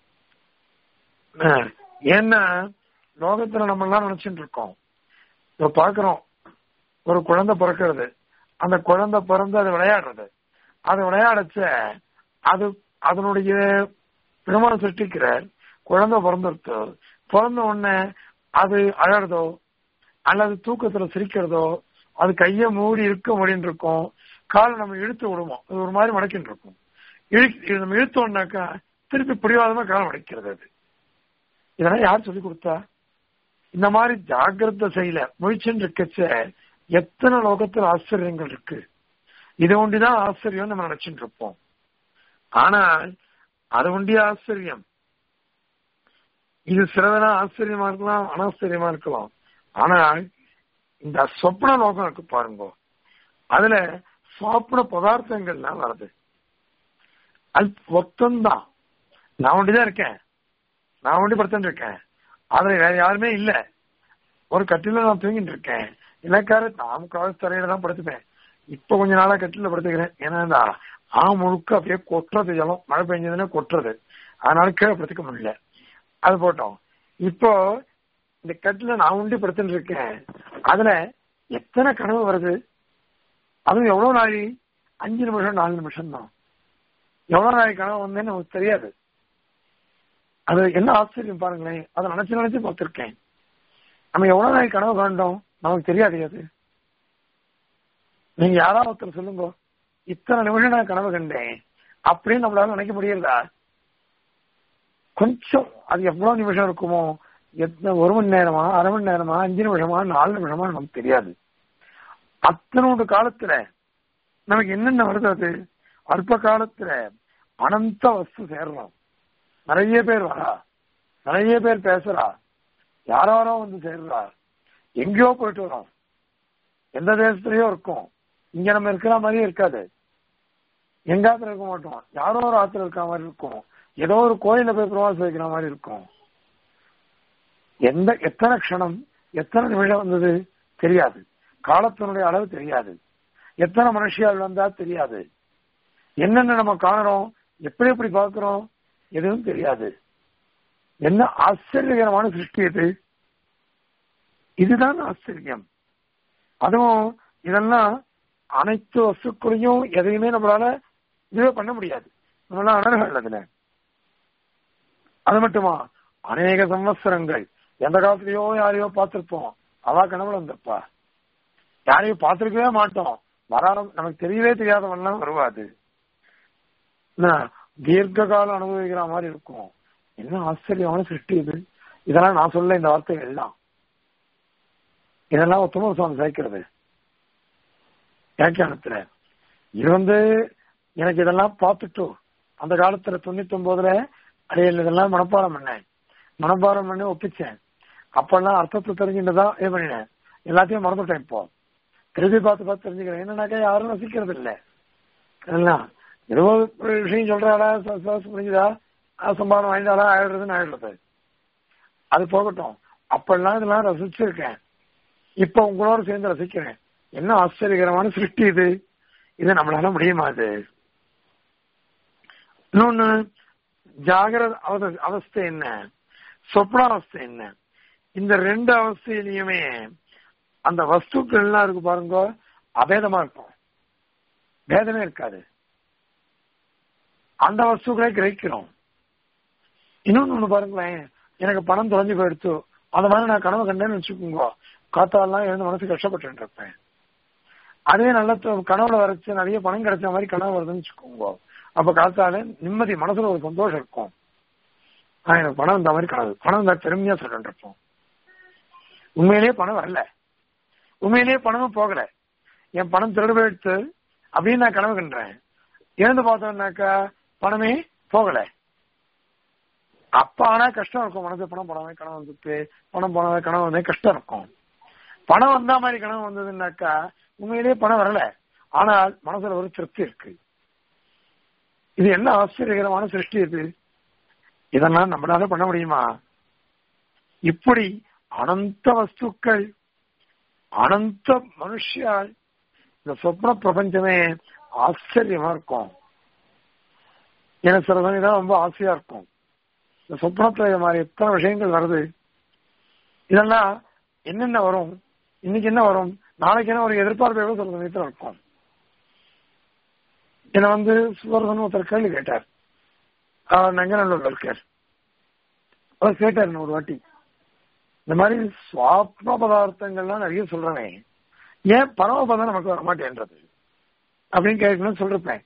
ஏன்னா லோகத்துல நம்ம எல்லாம் நினைச்சுட்டு இருக்கோம் இப்ப பாக்குறோம் ஒரு குழந்தை பிறக்கிறது அந்த குழந்தை பிறந்து அது விளையாடுறது அது விளையாடச்ச அது அதனுடைய பெருமாள் சிருஷ்டிக்கிறார் குழந்தை பிறந்துருத்தோ பிறந்த உடனே அது அழறதோ அல்லது தூக்கத்துல சிரிக்கிறதோ அது கைய மூடி இருக்க முடின்னு இருக்கும் காலை நம்ம இழுத்து விடுவோம் அது ஒரு மாதிரி மடக்கின்னு இருக்கும் இழு நம்ம இழுத்தோம்னாக்கா திருப்பி பிடிவாதமா காலம் மடக்கிறது அது இதெல்லாம் யார் சொல்லி கொடுத்தா இந்த மாதிரி ஜாகிரத செய்யல முழிச்சுன்னு இருக்கச்ச எத்தனை லோகத்தில் ஆச்சரியங்கள் இருக்கு இது ஒண்டிதான் ஆச்சரியம் நம்ம நினைச்சுட்டு இருப்போம் ஆனால் அது ஒண்டிய ஆச்சரியம் இது சிலதெல்லாம் ஆச்சரியமா இருக்கலாம் அனாச்சரியமா இருக்கலாம் ஆனால் இந்த சொப்ன லோகம் இருக்கு பாருங்க அதுல சொப்ன பதார்த்தங்கள்லாம் வருது அது மொத்தம்தான் நான் ஒண்டிதான் இருக்கேன் நான் ஒண்டி படுத்துட்டு இருக்கேன் அதுல வேற யாருமே இல்ல ஒரு கட்டில நான் தூங்கிட்டு இருக்கேன் இலக்கார நான் காலேஜ் தரையில தான் படுத்துப்பேன் இப்ப கொஞ்ச நாளா கட்டில படுத்துக்கிறேன் ஏன்னா இந்த ஆ முழுக்க அப்படியே கொட்டுறது ஜலம் மழை பெஞ்சதுன்னா கொட்டுறது அதனால கீழே படுத்துக்க முடியல அது போட்டோம் இப்போ இந்த கட்டில நான் உண்டி படுத்துட்டு இருக்கேன் அதுல எத்தனை கனவு வருது அதுவும் எவ்வளவு நாளி அஞ்சு நிமிஷம் நாலு நிமிஷம் தான் எவ்வளவு நாளைக்கு கனவு வந்தேன்னு நமக்கு தெரியாது அது என்ன ஆச்சரியம் பாருங்களேன் அதை நினைச்சு நினைச்சு பார்த்திருக்கேன் நம்ம எவ்வளவு நாளைக்கு கனவு காண்டோம் நமக்கு தெரியாது அது நீங்க யாராவது ஒருத்தர் சொல்லுங்க இத்தனை நிமிஷம் நான் கனவு கண்டேன் அப்படின்னு நம்மளால நினைக்க முடியலதா கொஞ்சம் அது எவ்வளவு நிமிஷம் இருக்குமோ எத்தனை ஒரு மணி நேரமா அரை மணி நேரமா அஞ்சு நிமிஷமா நாலு நிமிஷமா நமக்கு தெரியாது அத்தனோட காலத்துல நமக்கு என்னென்ன வருது அது அல்ப காலத்துல அனந்த வஸ்து சேர்றோம் நிறைய பேர் வரா நிறைய பேர் பேசுறா யாரோ வந்து சேர்றா எங்கேயோ போயிட்டு வரோம் எந்த தேசத்துலயோ இருக்கும் இங்க நம்ம இருக்கிற மாதிரியே இருக்காது எங்க ஆத்துல இருக்க மாட்டோம் யாரோ ஒரு ஆத்துல இருக்கிற மாதிரி இருக்கும் ஏதோ ஒரு கோயில போய் பிரவாசம் வைக்கிற மாதிரி இருக்கும் எந்த எத்தனை க்ஷணம் எத்தனை நிமிஷம் வந்தது தெரியாது காலத்தினுடைய அளவு தெரியாது எத்தனை மனுஷியால் வந்தா தெரியாது என்னென்ன நம்ம காணுறோம் எப்படி எப்படி பார்க்கிறோம் எதுவும் தெரியாது என்ன ஆச்சரியகரமான சிருஷ்டி இது இதுதான் ஆச்சரியம் அதுவும் இதெல்லாம் அனைத்து வசுக்களையும் எதையுமே நம்மளால இதுவே பண்ண முடியாது நம்மளால அனர்கள் அதுல அது மட்டுமா அநேக சம்வத்சரங்கள் எந்த காலத்திலயோ யாரையோ பார்த்திருப்போம் அவா கனவுல வந்திருப்பா யாரையும் பார்த்திருக்கவே மாட்டோம் வரா நமக்கு தெரியவே தெரியாதவன்லாம் வருவாது தீர்க்க காலம் அனுபவிக்கிற மாதிரி இருக்கும் என்ன ஆச்சரியமான சிருஷ்டி இது இதெல்லாம் நான் சொல்ல இந்த வார்த்தைகள் எல்லாம் இதெல்லாம் உத்தம சுவாமி சேர்க்கிறது வியாக்கியானத்துல இது வந்து எனக்கு இதெல்லாம் பார்த்துட்டு அந்த காலத்துல தொண்ணூத்தி ஒன்பதுல அடையல் இதெல்லாம் மனப்பாடம் பண்ணேன் மனப்பாடம் பண்ணி ஒப்பிச்சேன் அப்பெல்லாம் அர்த்தத்தை தெரிஞ்சுட்டுதான் இது பண்ணினேன் எல்லாத்தையும் மறந்துட்டேன் இப்போ திருப்பி பார்த்து பார்த்து தெரிஞ்சுக்கிறேன் என்னன்னாக்கா யாரும் ரசிக்கிறது இல்ல எல்லாம் ஏதோ ஒரு விஷயம் சொல்றாடா முடிஞ்சுதா சம்பாதம் வாங்கிட்டாரா ஆயிடுறதுன்னு ஆயிடுறது அது போகட்டும் அப்பெல்லாம் இதெல்லாம் ரசிச்சிருக்கேன் இப்ப உங்களோட சேர்ந்து ரசிக்கிறேன் என்ன ஆச்சரியகரமான சிருஷ்டி இது இது நம்மளால முடியுமா இது இன்னொன்னு ஜாகிரத அவத- அவஸ்தை என்ன சொப்னாவஸ்தை என்ன இந்த ரெண்டு அவஸ்தையிலையுமே அந்த வஸ்துக்கள் எல்லாம் இருக்கு பாருங்க அபேதமா இருக்கும் பேதமே இருக்காது அந்த வஸ்துக்களை கிரகிக்கிறோம் இன்னொன்னு ஒண்ணு பாருங்களேன் எனக்கு பணம் தொலைஞ்சு போயிடுச்சு அந்த மாதிரி நான் கனவு கண்டேன்னு வச்சுக்கோங்க காத்தாலாம் எழுந்து மனசு கஷ்டப்பட்டு இருப்பேன் அதே நல்ல த- கனவுல வரைச்சு நிறைய பணம் கிடைச்ச மாதிரி கனவு வருதுன்னு வச்சுக்கோங்க அப்ப காத்தால நிம்மதி மனசுல ஒரு சந்தோஷம் இருக்கும் ஆஹ் எனக்கு பணம் இந்த மாதிரி கனவு பணம் இந்த பெருமையா சொல்லிட்டு இருப்போம் உண்மையிலேயே பணம் வரல உண்மையிலேயே பணமும் போகல என் பணம் திருடு போயிடுத்து அப்படின்னு நான் கனவு கண்டேன் எழுந்து பார்த்தோம்னாக்கா பணமே போகல அப்ப ஆனா கஷ்டம் இருக்கும் மனசு பணம் போனவே கனவு வந்துட்டு பணம் போனவே கனவு வந்தே கஷ்டம் இருக்கும் பணம் வந்தா மாதிரி கனவு வந்ததுன்னாக்கா உண்மையிலேயே பணம் வரல ஆனால் மனசுல ஒரு திருப்தி இருக்கு இது என்ன ஆச்சரியகரமான சிருஷ்டி இது இதெல்லாம் நம்மளால பண்ண முடியுமா இப்படி அனந்த வஸ்துக்கள் அனந்த மனுஷியால் இந்த சொப்ன பிரபஞ்சமே ஆச்சரியமா இருக்கும் எனக்கு சில சமயம் தான் ரொம்ப ஆசையா இருக்கும் இந்த சொப்னத்துல இது மாதிரி எத்தனை விஷயங்கள் வருது இதெல்லாம் என்னென்ன வரும் இன்னைக்கு என்ன வரும் நாளைக்கு என்ன ஒரு எதிர்பார்ப்பு எவ்வளவு சில சமயத்துல இருக்கும் என்ன வந்து சுவர்தன் ஒருத்தர் கேள்வி கேட்டார் அவர் நங்கநல்லூர்ல இருக்கார் அவர் கேட்டார் ஒரு வாட்டி இந்த மாதிரி சுவாப்ன பதார்த்தங்கள்லாம் நிறைய சொல்றேன் ஏன் பரமபதம் நமக்கு வர மாட்டேன்றது அப்படின்னு கேட்கணும்னு சொல்லிருப்பேன்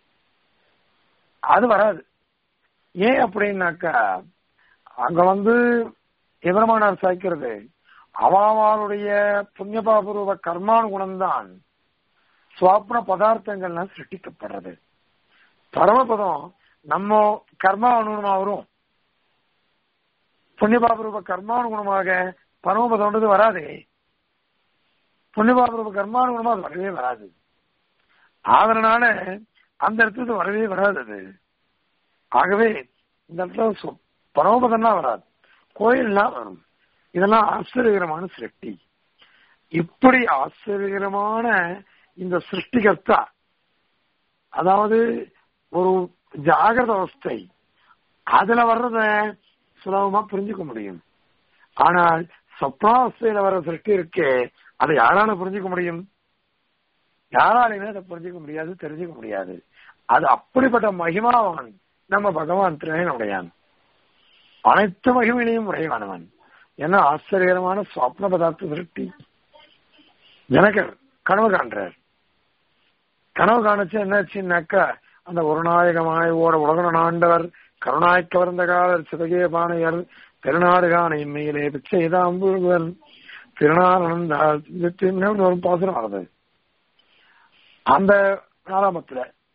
அது வராது ஏன் அப்படின்னாக்கா அங்க வந்து எவரமானார் சாய்க்கிறது அவாவாருடைய புண்ணியபாபூர்வ கர்மானுகுணம்தான் சுவாப்ன பதார்த்தங்கள்லாம் சிருஷ்டிக்கப்படுறது பரமபதம் நம்ம கர்மா அனுகுணமா வரும் புண்ணியபாபரூப கர்மானுகுணமாக பரமபதம்ன்றது வராதே புண்ணியபாபரூப கர்மானுகுணமா அது வரவே வராது அதனால அந்த இடத்துல வரவே வராது அது ஆகவே இந்த இடத்துல சொ- பரமபதம்லாம் வராது கோயில்லாம் வரும் இதெல்லாம் ஆச்சரியகரமான சிருஷ்டி இப்படி ஆச்சரியகரமான இந்த சிருஷ்டிகர்த்தா அதாவது ஒரு ஜாகிரத அவஸ்தை அதுல வர்றத சுலபமா புரிஞ்சுக்க முடியும் ஆனால் சொப்னாவஸ்தையில வர்ற சிருஷ்டி இருக்கே அதை யாரால புரிஞ்சுக்க முடியும் யாராலையுமே அதை புரிஞ்சுக்க முடியாது தெரிஞ்சுக்க முடியாது அது அப்படிப்பட்ட மகிமாவான் நம்ம பகவான் திரையனுடையான் அனைத்து மகிமையிலையும் உடையவானவன் என்ன ஆச்சரியகரமான சுவாப்ன பதார்த்த சிருஷ்டி ஜனகர் கனவு காண்றார் கனவு காணிச்சு என்னாச்சுன்னாக்கா அந்த ஒரு நாயகமாய் ஓட உலகன ஆண்டவர் கருணாய் கவர்ந்த காலர் சிவகே பானையர் திருநாடு காண இம்மையிலே பிச்சைதாம்புவர் திருநாள் ஒரு பாசுரம் வருது அந்த நாலாமத்துல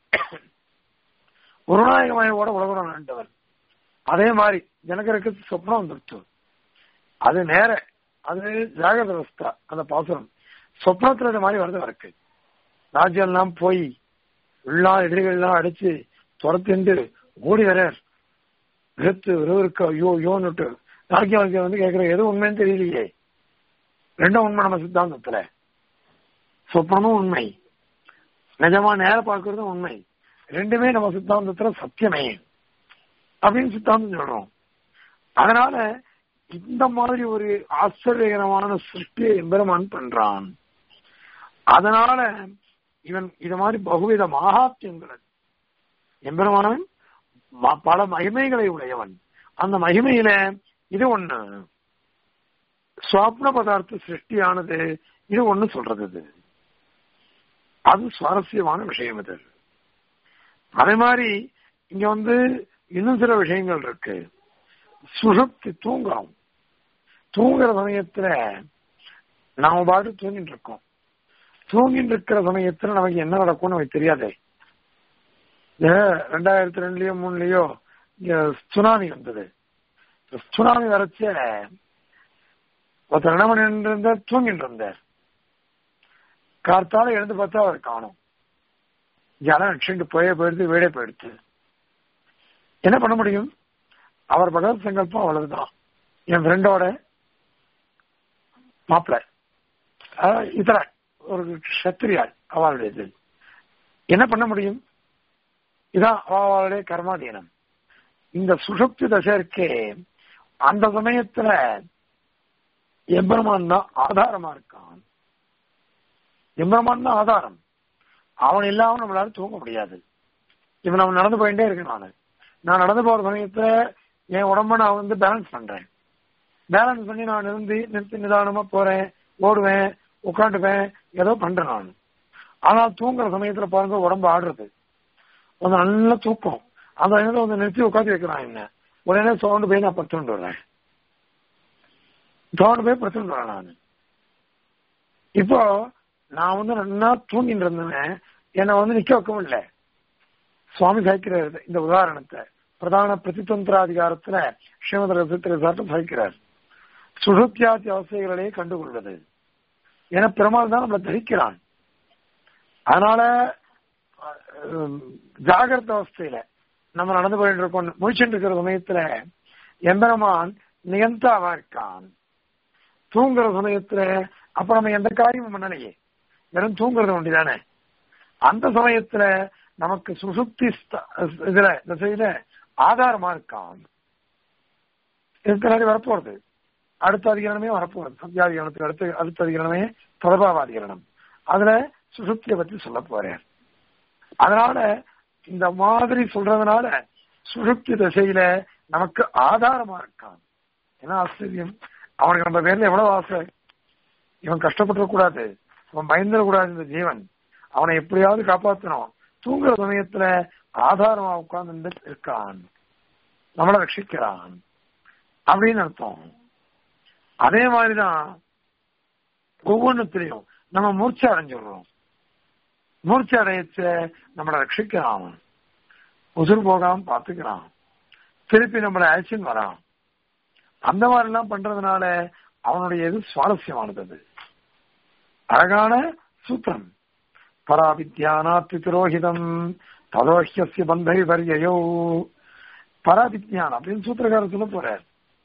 ஒரு நாயகமாய் ஓட உலகன ஆண்டவர் அதே மாதிரி ஜனகருக்கு சொப்னம் வந்துருச்சு அது நேர அது ஜாகிரத அவஸ்தா அந்த பாசுரம் சொப்னத்துல இந்த மாதிரி வருது இருக்கு ராஜ்யம் எல்லாம் போய் எல்லா எதிரிகள் எல்லாம் அடிச்சு துரத்திண்டு ஓடி வரார் விருத்து விறுவிறுக்க ஐயோ ஐயோன்னுட்டு நாக்கியம் வந்து கேட்கிற எது உண்மைன்னு தெரியலையே ரெண்டும் உண்மை நம்ம சித்தாந்தத்துல சொப்பனமும் உண்மை நிஜமா நேர பார்க்கறதும் உண்மை ரெண்டுமே நம்ம சித்தாந்தத்துல சத்தியமே அப்படின்னு சித்தாந்தம் சொல்றோம் அதனால இந்த மாதிரி ஒரு ஆச்சரியகரமான சிருஷ்டியை எம்பெருமான் பண்றான் அதனால இவன் இது மாதிரி பகுவித மகாத்தியங்கள் எம்பெருமானவன் ம- பல மகிமைகளை உடையவன் அந்த மகிமையில இது ஒண்ணு சுவாப்ன பதார்த்த சிருஷ்டியானது இது ஒண்ணு சொல்றது இது அது சுவாரஸ்யமான விஷயம் இது அதே மாதிரி இங்க வந்து இன்னும் சில விஷயங்கள் இருக்கு சுஷுப்தி தூங்குறோம் தூங்குற சமயத்துல நாம பாட்டு தூங்கிட்டு இருக்கோம் தூங்கிட்டு இருக்கிற சமயத்துல நமக்கு என்ன நடக்கும்னு நமக்கு தெரியாதே இந்த ரெண்டாயிரத்தி ரெண்டுலயோ மூணுலயோ இங்க சுனாமி வந்தது சுனாமி வரைச்ச ஒருத்தர் என்ன பண்ணிட்டு இருந்தார் தூங்கிட்டு இருந்தார் கார்த்தால எழுந்து பார்த்தா அவர் காணும் ஜலம் அடிச்சுட்டு போயே போயிடுது வீடே போயிடுது என்ன பண்ண முடியும் அவர் பகவத் சங்கல்பம் அவ்வளவுதான் என் ஃப்ரெண்டோட மாப்பிள்ள இதர ஒரு சத்திரியாள் அவளுடையது என்ன பண்ண முடியும் இதான் அவளுடைய கர்மாதீனம் இந்த சுஷப்தி தசை இருக்கே அந்த சமயத்துல எம்பெருமான் தான் ஆதாரமா இருக்கான் எம்பெருமான் தான் ஆதாரம் அவன் இல்லாம நம்மளால தூங்க முடியாது இப்ப நம்ம நடந்து போயிட்டே இருக்கேன் நானு நான் நடந்து போற சமயத்துல என் உடம்ப நான் வந்து பேலன்ஸ் பண்றேன் பேலன்ஸ் பண்ணி நான் இருந்து நிறுத்தி நிதானமா போறேன் ஓடுவேன் உட்காந்துப்பேன் ஏதோ பண்றேன் நான் ஆனால் தூங்குற சமயத்துல பாருங்க உடம்பு ஆடுறது கொஞ்சம் நல்ல தூக்கம் அந்த நேரத்தில் வந்து நிறுத்தி உட்காந்து வைக்கிறான் என்ன உடனே சவுண்டு போய் நான் படுத்துட்டு வரேன் சவுண்டு போய் படுத்துட்டு வரேன் நான் இப்போ நான் வந்து நல்லா தூங்கிட்டு இருந்தேன் என்னை வந்து நிக்க வைக்கவும் இல்லை சுவாமி சாய்க்கிறார் இந்த உதாரணத்தை பிரதான பிரதிதந்திராதிகாரத்துல ஸ்ரீமத ரசத்திரசாட்டம் சாய்க்கிறார் சுழுத்தியாதி அவஸ்தைகளே கண்டுகொள்வது என பெருமாள் தான் நம்மளை தரிக்கிறான் அதனால ஜாகிரத அவஸ்தையில நம்ம நடந்து போயிட்டு இருக்கோம் முழிச்சுட்டு இருக்கிற சமயத்துல எம்பெருமான் நிகந்தாவா இருக்கான் தூங்குற சமயத்துல அப்ப நம்ம எந்த காரியமும் பண்ணலையே வெறும் தூங்குறது ஒண்டிதானே அந்த சமயத்துல நமக்கு சுசுப்தி இதுல திசையில ஆதாரமா இருக்கான் இதுக்கு வரப்போறது அடுத்த அதிகரணமே வரப்போறது சத்தியாதிகரணத்துக்கு அடுத்த அடுத்த அதிகரணமே பிரபாவாதிகரணம் அதுல சுசுப்தியை பத்தி சொல்ல போறேன் அதனால இந்த மாதிரி சொல்றதுனால சுசுப்தி திசையில நமக்கு ஆதாரமா இருக்கான் என்ன ஆச்சரியம் அவனுக்கு நம்ம பேர்ல எவ்வளவு ஆசை இவன் கஷ்டப்பட்டுறக்கூடாது அவன் பயந்துடக்கூடாது இந்த ஜீவன் அவனை எப்படியாவது காப்பாற்றணும் தூங்குற சமயத்துல ஆதாரமா உட்கார்ந்து இருக்கான் நம்மளை ரட்சிக்கிறான் அப்படின்னு அர்த்தம் அதே மாதிரிதான் ஒவ்வொன்றுத்திலையும் நம்ம மூர்ச்சை அடைஞ்சிடுறோம் மூர்ச்சை அடையச்ச நம்மளை ரட்சிக்கிறான் உசுர் போகாம பாத்துக்கிறான் திருப்பி நம்மளை அழைச்சின்னு வரான் அந்த மாதிரி எல்லாம் பண்றதுனால அவனுடைய இது சுவாரஸ்யமானது அது அழகான சூத்திரம் பராபித்யானாத்தி திரோஹிதம் ததோஹியசிய பந்தை வரியோ பராபித்யான் அப்படின்னு சூத்திரக்காரர் சொல்ல போறார்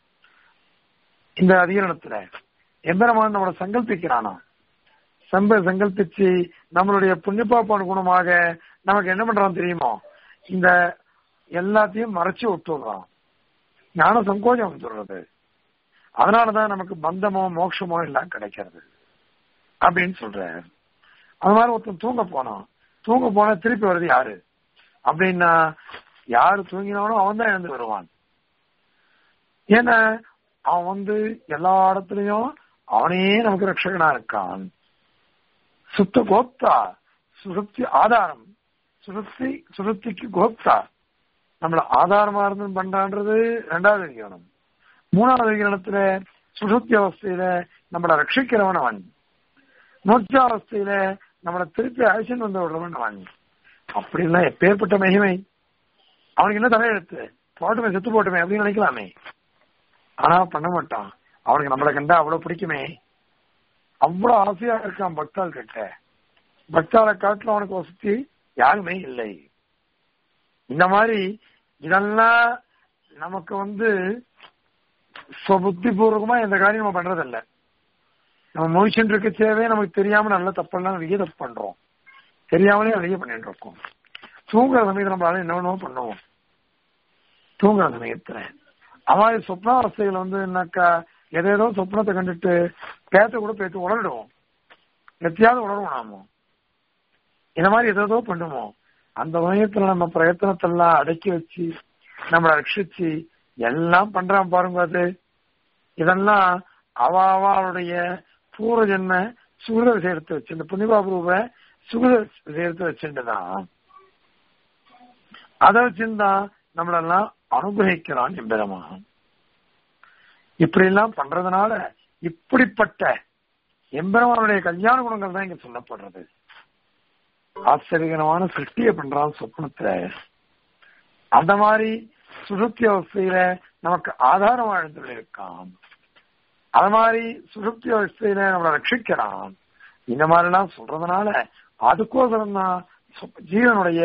இந்த அதிகரணத்துல எம்பெருமான் நம்மளை சங்கல்பிக்கிறானா சம்ப சங்கல்பிச்சு நம்மளுடைய புண்ணியப்பாப்பான் குணமாக நமக்கு என்ன பண்றான் தெரியுமோ இந்த எல்லாத்தையும் மறைச்சு விட்டுடுறான் ஞான சங்கோஜம் சொல்றது அதனாலதான் நமக்கு பந்தமோ மோட்சமோ எல்லாம் கிடைக்கிறது அப்படின்னு சொல்ற அது மாதிரி ஒருத்தன் தூங்க போனான் தூங்க போனா திருப்பி வருது யாரு அப்படின்னா யாரு தூங்கினானோ அவன் தான் எழுந்து வருவான் ஏன்னா அவன் வந்து எல்லா இடத்துலயும் அவனே நமக்கு ரட்சகனா இருக்கான் சுத்த கோப்தா சுசுப்தி ஆதாரம் சுசுப்தி சுசுப்திக்கு கோப்தா நம்மள ஆதாரமா இருந்து பண்றான்றது ரெண்டாவது விகிரணம் மூணாவது விகிரணத்துல சுசுப்தி அவஸ்தையில நம்மளை ரட்சிக்கிறவன் அவன் மூர்ச்சாவஸ்தையில நம்மளை திருப்பி அழைச்சின்னு வந்து விடுறவன் அவன் அப்படிலாம் எப்பேற்பட்ட மகிமை அவனுக்கு என்ன தலையெழுத்து போட்டுமே செத்து போட்டுமே அப்படின்னு நினைக்கலாமே ஆனா பண்ண மாட்டான் அவனுக்கு நம்மளை கண்டா அவ்வளவு பிடிக்குமே அவ்வளவு ஆசையா இருக்கான் பக்தாள் கிட்ட பக்தாளை காட்டுல அவனுக்கு வசதி யாருமே இல்லை இந்த மாதிரி இதெல்லாம் நமக்கு வந்து புத்தி பூர்வகமா எந்த காரியம் நம்ம பண்றதில்ல நம்ம முழிச்சுட்டு இருக்க தேவையே நமக்கு தெரியாம நல்ல தப்பெல்லாம் நிறைய தப்பு பண்றோம் தெரியாமலே நிறைய பண்ணிட்டு இருக்கோம் தூங்குற சமயத்துல நம்மளால என்னென்னமோ பண்ணுவோம் தூங்குற சமயத்துல அவாது சொப்னாவஸ்தைகள் வந்து என்னக்கா எதேதோ சொப்னத்தை கண்டுட்டு பேத்த கூட பேத்து உடலிடுவோம் எத்தையாவது உணர்வோம் நாம இந்த மாதிரி எதேதோ பண்ணுவோம் அந்த சமயத்துல நம்ம பிரயத்தனத்தெல்லாம் அடக்கி வச்சு நம்மளை ரட்சிச்சு எல்லாம் பண்றான் பாருங்க அது இதெல்லாம் அவ அவளுடைய பூர்வ ஜென்ம சுகித விஷயத்தை வச்சு இந்த புண்ணியபாபுரூப சுகித விஷயத்தை வச்சுட்டுதான் அதை வச்சிருந்தான் நம்மளெல்லாம் அனுகிரகிக்கிறான் எம்பெருமான் இப்படி எல்லாம் பண்றதுனால இப்படிப்பட்ட எம்பெருமானுடைய கல்யாண குணங்கள் தான் இங்க சொல்லப்படுறது ஆச்சரியகரமான சிருஷ்டியை பண்றான் சொப்னத்துல அந்த மாதிரி சுசுப்தி அவஸ்தையில நமக்கு ஆதாரமா எழுந்துள்ள இருக்கான் அது மாதிரி சுசுப்தி அவஸ்தையில நம்மளை ரட்சிக்கிறான் இந்த மாதிரி எல்லாம் சொல்றதுனால அதுக்கோசரம் தான் சொப்- ஜீவனுடைய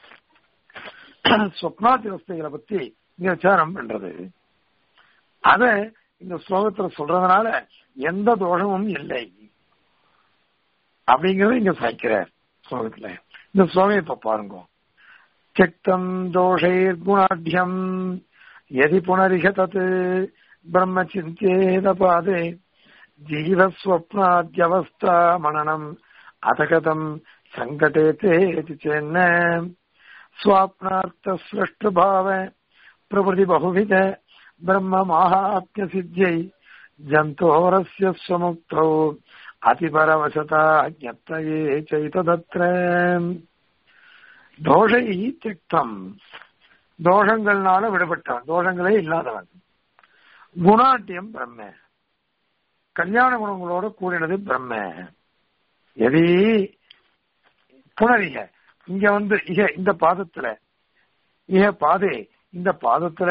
சொப்னாதி அவஸ்தைகளை பத்தி இங்க விசாரம் பண்றது அத இந்த ஸ்லோகத்துல சொல்றதுனால எந்த தோஷமும் இல்லை அப்படிங்கறது இங்க சாய்க்கிறார் ஸ்லோகத்துல இந்த ஸ்லோகம் இப்ப பாருங்க தியக்தம் தோஷைர் குணாட்யம் எதி புனரிக தத் பிரம்ம சிந்தேத பாதே ஜீவஸ்வப்னாத்யவஸ்தா மனனம் அதகதம் சங்கடேதேதி சென்ன स्वाप्नार्थ सृष्ट भाव प्रभृति बहुविध ब्रह्म माहात्म्य सिद्ध्यै जन्तोरस्य स्वमुक्तौ अतिपरवशता ज्ञप्तये चैतदत्र தோஷை திக்தம் தோஷங்கள்னால விடுபட்டவன் தோஷங்களே இல்லாதவன் குணாட்டியம் பிரம்ம கல்யாண குணங்களோட கூடினது பிரம்ம எதி புனரிக இங்க வந்து இக இந்த பாதத்துல இக பாதே இந்த பாதத்துல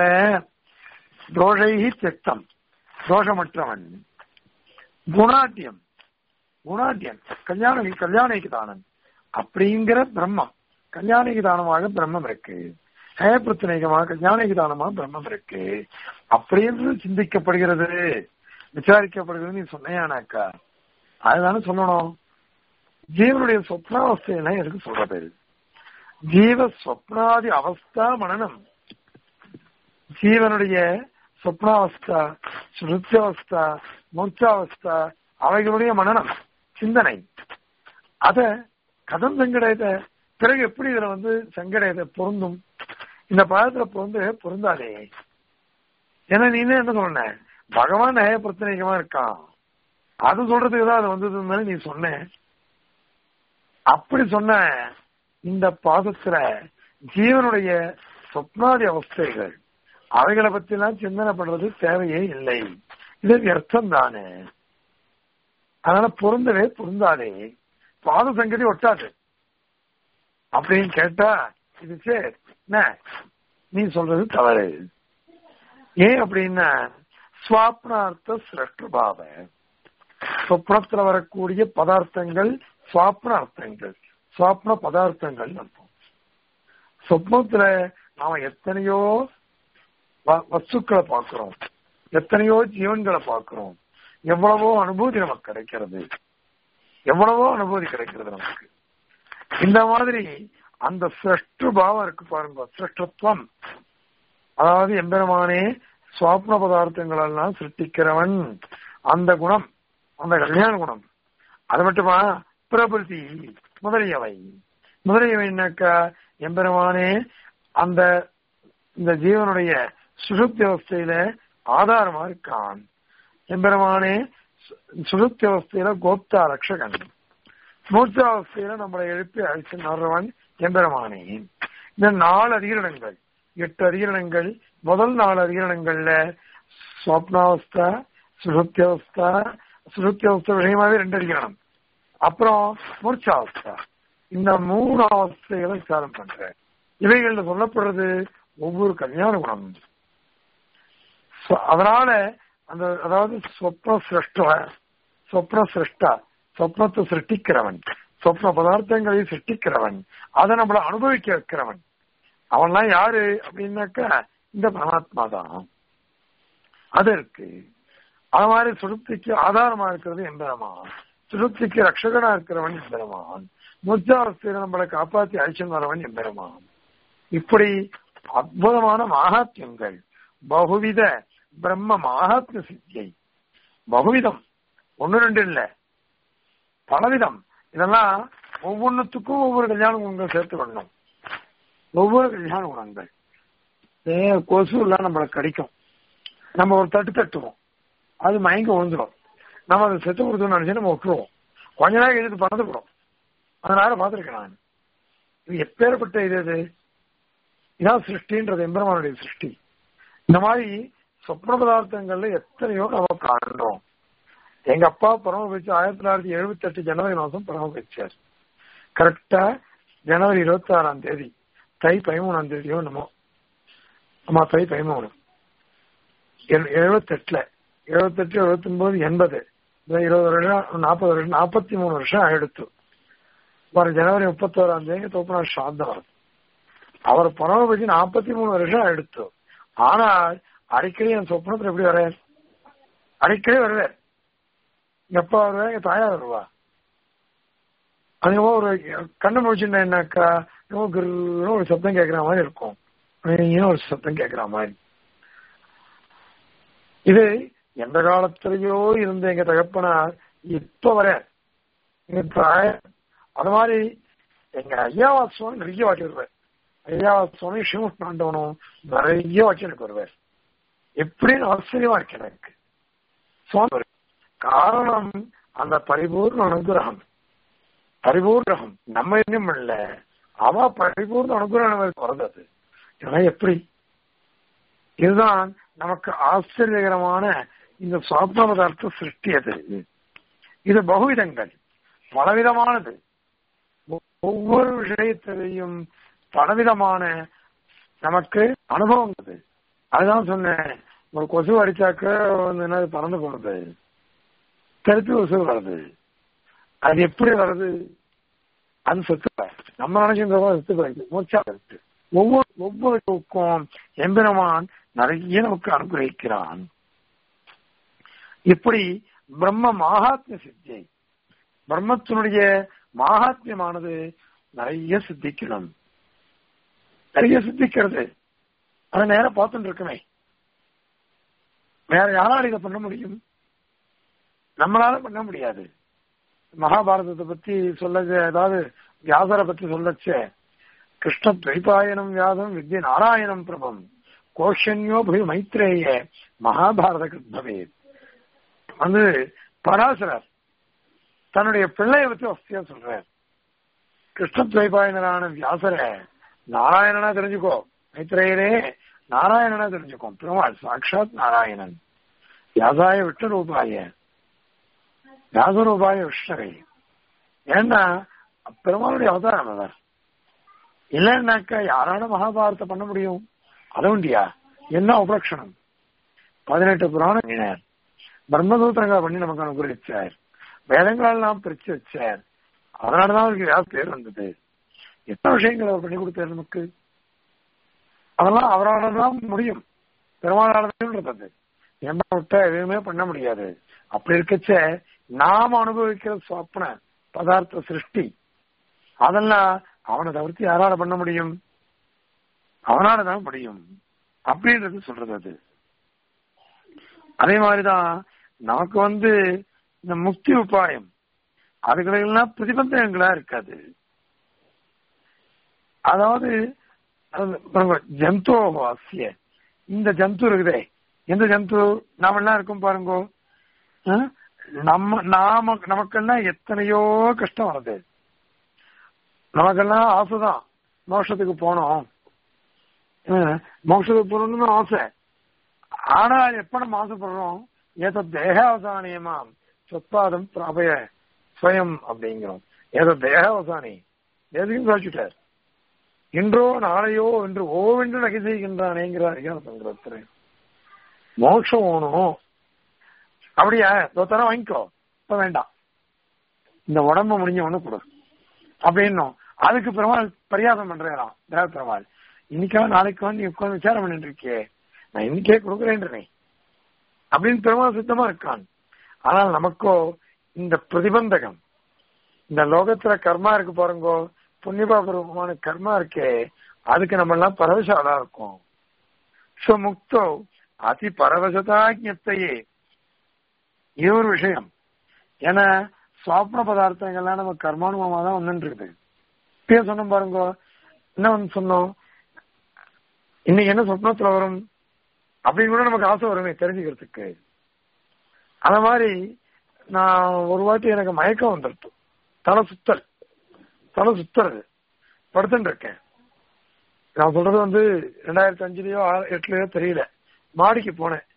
தோஷை திக்தம் தோஷமற்றவன் குணாட்டியம் குணாட்டியம் கல்யாண கல்யாணிக்கு தானன் அப்படிங்கிற பிரம்மம் கல்யாணிக்கு தானமாக பிரம்மம் இருக்கு ஹயப்பிரத்தனைகமாக கல்யாணிக்கு தானமாக பிரம்மம் இருக்கு அப்படின்னு சிந்திக்கப்படுகிறது விசாரிக்கப்படுகிறது நீ சொன்னையானாக்கா அதுதானே சொல்லணும் ஜீவனுடைய சொப்னாவஸ்தையெல்லாம் எதுக்கு சொல்றது ஜீவ சொப்னாதி அவஸ்தா மனநம் ஜீவனுடைய சொப்னாவஸ்தா சுருத்தியாவஸ்தா மூர்ச்சாவஸ்தா அவைகளுடைய மனநம் சிந்தனை அத கதம் சங்கடத்தை பிறகு எப்படி இதுல வந்து சங்கடத்தை பொருந்தும் இந்த பாதத்துல பொருந்து பொருந்தாதே ஏன்னா நீ என்ன சொன்ன பகவான் நய பிரச்சனைகமா இருக்கான் அது சொல்றதுக்கு தான் அது வந்ததுன்னு நீ சொன்ன அப்படி சொன்ன இந்த பாதத்துல ஜீவனுடைய சொப்னாதி அவஸ்தைகள் அவைகளை பத்தி எல்லாம் சிந்தனை பண்றது தேவையே இல்லை இது வியர்த்தம் தானே அதனால பொருந்தவே பொருந்தாதே பாத சங்கதி ஒட்டாது அப்படின்னு கேட்டா இது சரி என்ன நீ சொல்றது தவறு ஏன் அப்படின்னா சுவாப்னார்த்த சிரஷ்டபாவ சொப்னத்துல வரக்கூடிய பதார்த்தங்கள் சுவாப்ன அர்த்தங்கள் சுவாப்ன பதார்த்தங்கள் அர்த்தம் சொப்னத்துல நாம எத்தனையோ வ- வஸ்துக்களை பார்க்கிறோம் எத்தனையோ ஜீவன்களை பார்க்கிறோம் எவ்வளவோ அனுபூதி நமக்கு கிடைக்கிறது எவ்வளவோ அனுபூதி கிடைக்கிறது நமக்கு இந்த மாதிரி அந்த சிரஷ்டு பாவம் இருக்கு பாருங்க சிரஷ்டத்துவம் அதாவது எம்பெருமானே சுவாப்ன பதார்த்தங்கள் எல்லாம் சிருஷ்டிக்கிறவன் அந்த குணம் அந்த கல்யாண குணம் அது மட்டுமா பிரபுதி முதலியவை முதலியவை என்னக்கா எம்பெருமானே அந்த இந்த ஜீவனுடைய சுசுப்தி அவஸ்தையில ஆதாரமா இருக்கான் எம்பெருமானே சு- சுசுப்தி அவஸ்தையில கோப்தா ரக்ஷகன் மூர்ச்சாவஸ்தையில நம்மளை எழுப்பி அழிச்சு நடுறவன் எம்பெருமானே இந்த நாலு அதிகரணங்கள் எட்டு அதிகரணங்கள் முதல் நாலு அதிகரணங்கள்ல ஸ்வப்னாவஸ்தா சுசுப்தியவஸ்தா சுசுப்தியவஸ்தா விஷயமாவே ரெண்டு அதிகரணம் அப்புறம் மூர்ச்சாவஸ்தா இந்த மூணு அவஸ்தைகளை விசாரம் பண்றேன் இவைகள்ல சொல்லப்படுறது ஒவ்வொரு கல்யாண குணம் So, அதனால அந்த அதாவது சொப்ன சிருஷ்ட சொப்ன சிருஷ்டா சொப்னத்தை சிருஷ்டிக்கிறவன் சொப்ன பதார்த்தங்களை சிருஷ்டிக்கிறவன் அதை நம்மள அனுபவிக்க வைக்கிறவன் அவன்லாம் யாரு அப்படின்னாக்கா இந்த பரமாத்மா தான் அது இருக்கு அது மாதிரி சுருப்திக்கு ஆதாரமா இருக்கிறது எம்பெருமான் சுருப்திக்கு ரட்சகனா இருக்கிறவன் எம்பெருமான் முர்ஜாவஸ்தையில நம்மளை காப்பாத்தி அழிச்சுன்னு வரவன் எம்பெருமான் இப்படி அற்புதமான மகாத்யங்கள் பகுவித பிரம்ம மகாத்ம சித்தியை பகுவிதம் ஒன்னு ரெண்டு இல்ல பலவிதம் இதெல்லாம் ஒவ்வொன்றுத்துக்கும் ஒவ்வொரு கல்யாண குணங்கள் சேர்த்து பண்ணணும் ஒவ்வொரு கல்யாண குணங்கள் ஏ கொசு எல்லாம் நம்மளை கடிக்கும் நம்ம ஒரு தட்டு தட்டுவோம் அது மயங்க விழுந்துடும் நம்ம அதை செத்து கொடுத்தோம்னு நினைச்சு நம்ம விட்டுருவோம் கொஞ்ச நாள் எதுக்கு பறந்துவிடும் அதனால பார்த்துருக்கேன் நான் இது எப்பேற்பட்ட இது இது இதான் சிருஷ்டின்றது எம்பெருமானுடைய சிருஷ்டி இந்த மாதிரி சொப்ன பதார்த்தங்கள்ல எத்தனையோ நம்ம காண்றோம் எங்க அப்பா பரம வச்சு ஆயிரத்தி தொள்ளாயிரத்தி எழுபத்தி எட்டு ஜனவரி மாசம் பரம வச்சார் கரெக்டா ஜனவரி இருபத்தி ஆறாம் தேதி தை பதிமூணாம் தேதியோ என்னமோ ஆமா தை பதிமூணு எழுபத்தெட்டுல எழுபத்தெட்டு எழுபத்தி ஒன்பது எண்பது இருபது வருஷம் நாற்பது வருஷம் நாற்பத்தி மூணு வருஷம் ஆயிடுத்து வர ஜனவரி முப்பத்தோராம் தேதி தோப்பனார் சாந்தம் வருது அவர் பணம் வச்சு நாற்பத்தி மூணு வருஷம் ஆயிடுத்து ஆனால் அடிக்கடி என் சொப்னத்துல எப்படி வர அடிக்கடி வருவார் எங்க அப்பா வருவா எங்க தாயா வருவா அதுக்கப்புறம் ஒரு கண்ணு முடிச்சுட்டேன்னாக்கா ஒரு சத்தம் கேட்கிற மாதிரி இருக்கும் ஒரு சத்தம் கேட்கிற மாதிரி இது எந்த காலத்திலேயோ இருந்த எங்க தகப்பனார் இப்ப வர எங்க தாய அது மாதிரி எங்க ஐயாவாத் சுவாமி நிறைய வாட்டி வருவார் ஐயாவாத் சுவாமி சிவமுஷ்ண ஆண்டவனும் நிறைய வாட்டி எனக்கு வருவார் எப்படின்னு ஆச்சரியமா இருக்கு எனக்கு சுவாமி காரணம் அந்த பரிபூர்ண அனுகிரகம் பரிபூர்ணம் நம்ம இன்னும் இல்ல அவ பரிபூர்ண அனுகிரகம் நமக்கு வருது இதெல்லாம் எப்படி இதுதான் நமக்கு ஆச்சரியகரமான இந்த சுவாத்ம பதார்த்த சிருஷ்டி அது இது பகுவிதங்கள் பலவிதமானது ஒவ்வொரு விஷயத்திலையும் பலவிதமான நமக்கு அனுபவம் அது அதுதான் சொன்னேன் ஒரு கொசு அடிச்சாக்க என்ன பறந்து போறது கருத்து கொசு வருது அது எப்படி வருது அது செத்து நம்ம நினைச்சிருந்தோம் செத்து போயிடுது மூச்சா இருக்கு ஒவ்வொரு ஒவ்வொருக்கும் எம்பெருமான் நிறைய நமக்கு அனுகிரகிக்கிறான் இப்படி பிரம்ம மகாத்மிய சித்தி பிரம்மத்தினுடைய மகாத்மியமானது நிறைய சித்திக்கணும் நிறைய சித்திக்கிறது அதை நேரம் பார்த்துட்டு இருக்குமே வேற யாரால இதை பண்ண முடியும் நம்மளால பண்ண முடியாது மகாபாரதத்தை பத்தி சொல்ல ஏதாவது வியாசரை பத்தி சொல்லச்சே கிருஷ்ண துவைபாயனம் வியாதம் வித்ய நாராயணம் பிரபம் கோஷன்யோ பய மைத்ரேய மகாபாரத கிருத்பவே வந்து பராசரர் தன்னுடைய பிள்ளைய பத்தி வசதியா சொல்றார் கிருஷ்ண துவைபாயனரான வியாசர நாராயணனா தெரிஞ்சுக்கோ மைத்ரேயரே நாராயணனா தெரிஞ்சுக்கோ பெருமாள் சாட்சாத் நாராயணன் வியாசாய விட்டு ரூபாய வியாசரூபாய விஷ்ணவை ஏன்னா பெருமாளுடைய அவதாரம் அவர் இல்லைன்னாக்கா யாரால மகாபாரத்தை பண்ண முடியும் அதுண்டியா என்ன உபலட்சணம் பதினெட்டு புராணம் பிரம்மசூத்திரங்களை பண்ணி நமக்கு அனுகிரகிச்சார் வேதங்களெல்லாம் பிரிச்சு வச்சார் அதனாலதான் அவருக்கு யார் பேர் வந்தது எத்தனை விஷயங்கள் அவர் பண்ணி கொடுத்தார் நமக்கு அதெல்லாம் அவரால் தான் முடியும் பெருமாளாளது என்ன விட்டா எதுவுமே பண்ண முடியாது அப்படி இருக்கச்ச நாம் அனுபவிக்கிற சொப்ன பதார்த்த சிருஷ்டி அதெல்லாம் அவனை தவிர்த்து யாரால பண்ண முடியும் அவனால தான் முடியும் அப்படின்றது சொல்றது அது அதே மாதிரிதான் நமக்கு வந்து இந்த முக்தி உபாயம் அதுகளெல்லாம் பிரதிபந்தங்களா இருக்காது அதாவது ஜந்தோ அசிய இந்த ஜந்து இருக்குதே எந்த ஜந்து நாம எல்லாம் இருக்கும் பாருங்க நம்ம நாம நமக்கெல்லாம் எத்தனையோ கஷ்டம் வருது நமக்கெல்லாம் ஆசைதான் மோட்சத்துக்கு போனோம் மோட்சத்துக்கு போகணும்னு ஆசை ஆனா எப்ப நம்ம ஆசைப்படுறோம் ஏதோ தேகாவசானியமாம் சொத்பாதம் பிராபய ஸ்வயம் அப்படிங்கிறோம் ஏதோ தேகாவசானி எதுக்கும் சொல்லிட்டார் இன்றோ நாளையோ என்று ஓவென்று நகை செய்கின்றானேங்கிறார் சங்கரத்திர மோட்சம் ஓணும் அப்படியா தோத்தரம் வாங்கிக்கோ இப்ப வேண்டாம் இந்த உடம்ப முடிஞ்ச ஒண்ணு கொடு அப்படின்னும் அதுக்கு பெருமாள் பரியாசம் பண்றாராம் தேவ பெருமாள் இன்னைக்கா நாளைக்கு வந்து உட்காந்து விசாரம் பண்ணிட்டு இருக்கே நான் இன்னைக்கே கொடுக்குறேன்றேன் அப்படின்னு பெருமாள் சுத்தமா இருக்கான் ஆனால் நமக்கோ இந்த பிரதிபந்தகம் இந்த லோகத்துல கர்மா இருக்கு பாருங்கோ புண்ணியபாபூர்வமான கர்மா இருக்கே அதுக்கு நம்ம எல்லாம் பரவசாலா இருக்கும் சோ முக்தோ அதி பரவசதாஜத்தையே இது ஒரு விஷயம் ஏன்னா சுவாப்ன பதார்த்தங்கள்லாம் நம்ம கர்மானுபவமா தான் வந்துட்டு இருக்குது இப்பயே சொன்னோம் பாருங்க என்ன வந்து சொன்னோம் இன்னைக்கு என்ன சொப்னத்துல வரும் அப்படின்னு கூட நமக்கு ஆசை வருமே தெரிஞ்சுக்கிறதுக்கு அந்த மாதிரி நான் ஒரு வாட்டி எனக்கு மயக்கம் வந்துடுத்து தலை சுத்தல் தலை சுத்துறது படுத்துட்டு இருக்கேன் நான் சொல்றது வந்து ரெண்டாயிரத்தி அஞ்சுலயோ எட்டுலயோ தெரியல மாடிக்கு போனேன்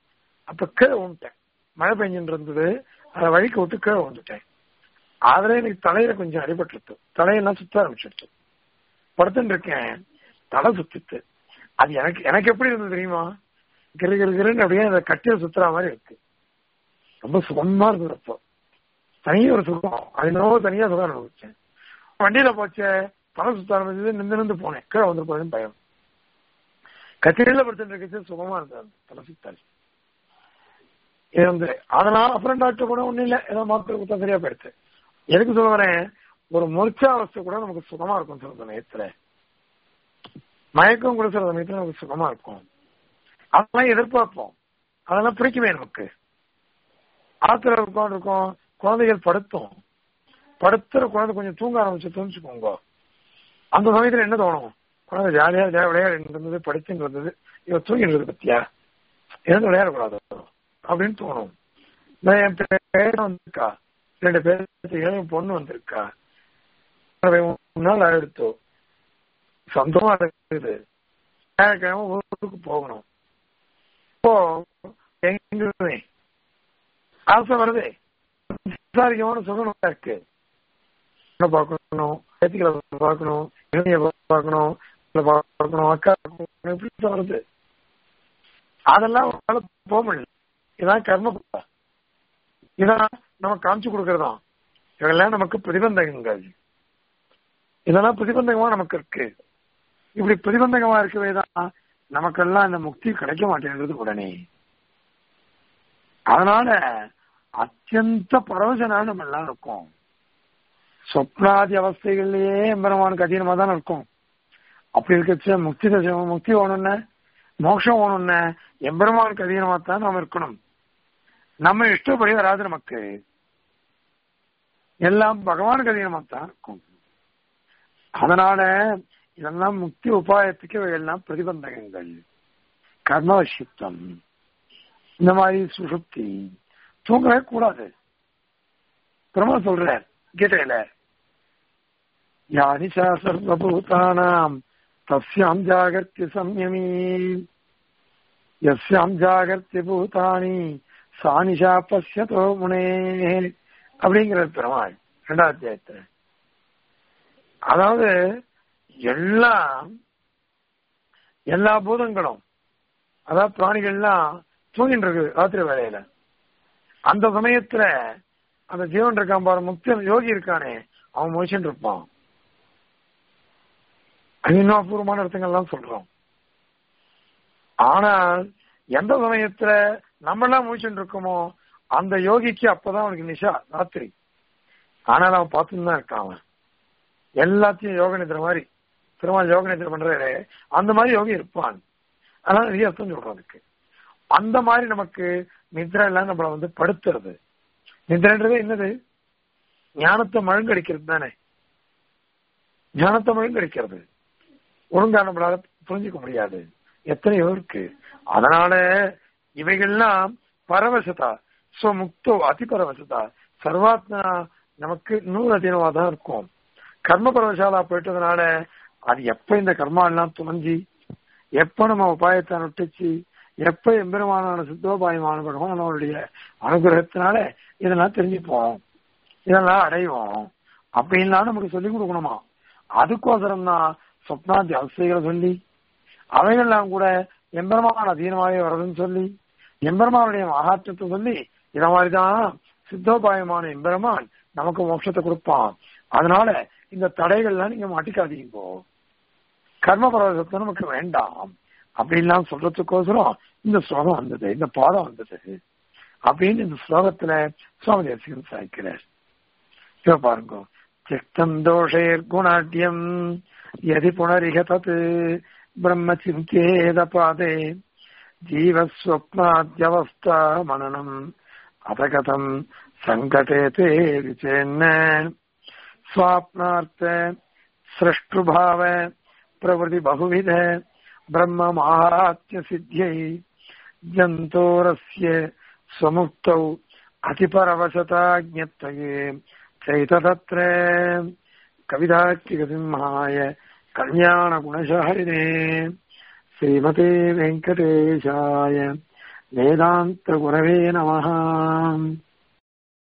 அப்ப கீழே விட்டேன் மழை பெஞ்சுட்டு இருந்தது அதை வழிக்கு விட்டு கீழே வந்துட்டேன் அதுல எனக்கு தலையில கொஞ்சம் அடிபட்டுருது தலையெல்லாம் சுத்த ஆரம்பிச்சிருச்சு படுத்துட்டு இருக்கேன் தலை சுத்திட்டு அது எனக்கு எனக்கு எப்படி இருந்தது தெரியுமா கிரு கிரு கிருன்னு அப்படியே அந்த கட்டில சுத்துற மாதிரி இருக்கு ரொம்ப சுகமா இருந்தது அப்போ தனியா ஒரு சுகம் அது என்னவோ தனியா சுகம் அனுபவிச்சேன் வண்டியில போச்சே தலை சுத்த ஆரம்பிச்சது நின்று நின்று போனேன் கீழே வந்து போறேன்னு பயம் கத்திரியில படுத்துட்டு இருக்கிறது சுகமா இருந்தது அந்த தலை சுத்தால் இது வந்து அதனால அப்புறம் டாக்டர் கூட ஒண்ணும் இல்ல ஏதோ மாத்திரை கொடுத்தா சரியா போயிடுச்சு எதுக்கு சொல்ல வரேன் ஒரு மூர்ச்சாவஸ்தை கூட நமக்கு சுகமா இருக்கும் சில சமயத்துல மயக்கம் கூட சில சமயத்துல நமக்கு சுகமா இருக்கும் அதெல்லாம் எதிர்பார்ப்போம் அதெல்லாம் பிடிக்குமே நமக்கு ஆத்திர உட்காந்து இருக்கும் குழந்தைகள் படுத்தும் படுத்துற குழந்தை கொஞ்சம் தூங்க ஆரம்பிச்சு தூங்கிச்சுக்கோங்க அந்த சமயத்துல என்ன தோணும் குழந்தை ஜாலியா ஜாலியா விளையாடி இருந்தது படிச்சுட்டு இருந்தது இவ தூங்கிட்டு இருந்தது பத்தியா இருந்து விளையாடக்கூடாது அப்படின்னு தோணும் நான் என் பேர் வந்திருக்கா ரெண்டு பேருக்கு என் பொண்ணு வந்திருக்கா மூணு நாள் எடுத்தோ சொந்தமா இருக்குது ஞாயிற்றுக்கிழமை ஊருக்கு போகணும் இப்போ எங்க ஆசை வருதே விசாரிக்கமான சுகமா இருக்கு என்ன பார்க்கணும் ஏத்திகளை பார்க்கணும் இளைஞ பார்க்கணும் பார்க்கணும் அக்கா பார்க்கணும் இப்படி வருது அதெல்லாம் உங்களால போக முடியல இதான் கர்ம இதான் நம்ம காமிச்சு கொடுக்கறதாம் இதெல்லாம் நமக்கு பிரதிபந்தகங்கள் இதெல்லாம் பிரதிபந்தகமா நமக்கு இருக்கு இப்படி பிரதிபந்தகமா இருக்கவே தான் நமக்கெல்லாம் இந்த முக்தி கிடைக்க மாட்டேங்கிறது உடனே அதனால அத்தியந்த பரவசனாக நம்ம எல்லாம் இருக்கோம் சொப்னாதி அவஸ்தைகள்லயே எம்பெருமானுக்கு அதீனமா தான் இருக்கும் அப்படி இருக்கச்ச முக்தி தசை முக்தி வேணும்னு மோட்சம் வேணும்னு எம்பெருமானுக்கு அதீனமா தான் நாம இருக்கணும் நம்ம இஷ்டப்படி வராது நமக்கு எல்லாம் பகவானுக்கு அதீனமா தான் இருக்கும் அதனால இதெல்லாம் முக்தி உபாயத்துக்கு இவையெல்லாம் பிரதிபந்தகங்கள் கர்மவசித்தம் இந்த மாதிரி சுசுப்தி தூங்கவே கூடாது பிரமா சொல்ற கீதையில யானிஷா சர்வபூதானாம் தஸ்யாம் ஜாகர்த்தி சம்யமீ யஸ்யாம் ஜாகர்த்தி பூதானி சானிஷா பசியதோ முனே அப்படிங்கிற பெருமாள் ரெண்டாவது அத்தியாயத்துல அதாவது எல்லாம் எல்லா பூதங்களும் அதாவது பிராணிகள்லாம் தூங்கிட்டு இருக்கு ராத்திரி வேலையில அந்த சமயத்துல அந்த ஜீவன் இருக்கான் பாரு முக்தி யோகி இருக்கானே அவன் முழிச்சுட்டு இருப்பான் அது இன்னும் அபூர்வமான இடத்துங்கள்லாம் சொல்றோம் ஆனால் எந்த சமயத்துல நம்ம எல்லாம் முழிச்சுட்டு இருக்கோமோ அந்த யோகிக்கு அப்பதான் அவனுக்கு நிஷா ராத்திரி ஆனால் அவன் பார்த்துன்னு தான் இருக்கான் அவன் எல்லாத்தையும் யோக நிதிர மாதிரி திருமால் யோக நிதிரை பண்றாரு அந்த மாதிரி யோகி இருப்பான் அதனால நிறைய அர்த்தம் சொல்றோம் அதுக்கு அந்த மாதிரி நமக்கு நித்ரா எல்லாம் நம்மள வந்து படுத்துறது நித்ரன்றது என்னது ஞானத்தை மழுங்கடிக்கிறது தானே ஞானத்தை மழுங்கடிக்கிறது ஒழுங்கா நம்மளால புரிஞ்சுக்க முடியாது எத்தனையோ இருக்கு அதனால இவைகள்லாம் பரவசதா சோ முக்தோ அதி பரவசதா சர்வாத்மா நமக்கு நூறு அதிகமா தான் இருக்கும் கர்ம பரவசாலா போயிட்டதுனால அது எப்ப இந்த கர்மா எல்லாம் துவஞ்சி எப்ப நம்ம உபாயத்தை அனுட்டிச்சு எப்ப எம்பெருமானான சித்தோபாயமான பகவானோடைய அனுகிரகத்தினால இதெல்லாம் தெரிஞ்சுப்போம் இதெல்லாம் அடைவோம் அப்படின்லாம் நமக்கு சொல்லி கொடுக்கணுமா அதுக்கோசரம் தான் சொப்னாதி அவசியங்களை சொல்லி அவைகள்லாம் கூட எம்பெருமான அதீனமாகவே வருதுன்னு சொல்லி எம்பெருமானுடைய மகாத்மத்தை சொல்லி இத மாதிரிதான் சித்தோபாயமான எம்பெருமான் நமக்கு மோட்சத்தை கொடுப்பான் அதனால இந்த தடைகள்லாம் நீங்க மாட்டிக்காதீங்கோ கர்ம பரவசத்தை நமக்கு வேண்டாம் அப்படின்லாம் சொல்றதுக்கோசரம் இந்த ஸ்லோகம் வந்தது இந்த பாடம் வந்தது அப்படின்னு இந்த ஸ்லோகத்துல சுவாமி தேசிகன் சாய்க்கிறார் இப்ப பாருங்க திக்தம் தோஷேர் குணாட்யம் யதி புனரிக தத் பிரம்ம சிந்தேத பாதே ஜீவஸ்வப்னாத்யவஸ்தா மனநம் அதகதம் சங்கடே தே விச்சேன்ன स्वाप्नार्थ सृष्टुभाव प्रवृत्ति बहुविध ब्रह्म महात्य सिद्ध्यै जन्तोरस्य स्वमुक्तौ अतिपरवशता ज्ञत्तये चैततत्र कविदात्रिकसिंहाय कल्याणगुणशालिने श्रीमते वेङ्कटेशाय வேதாந்த குரவே நமஹா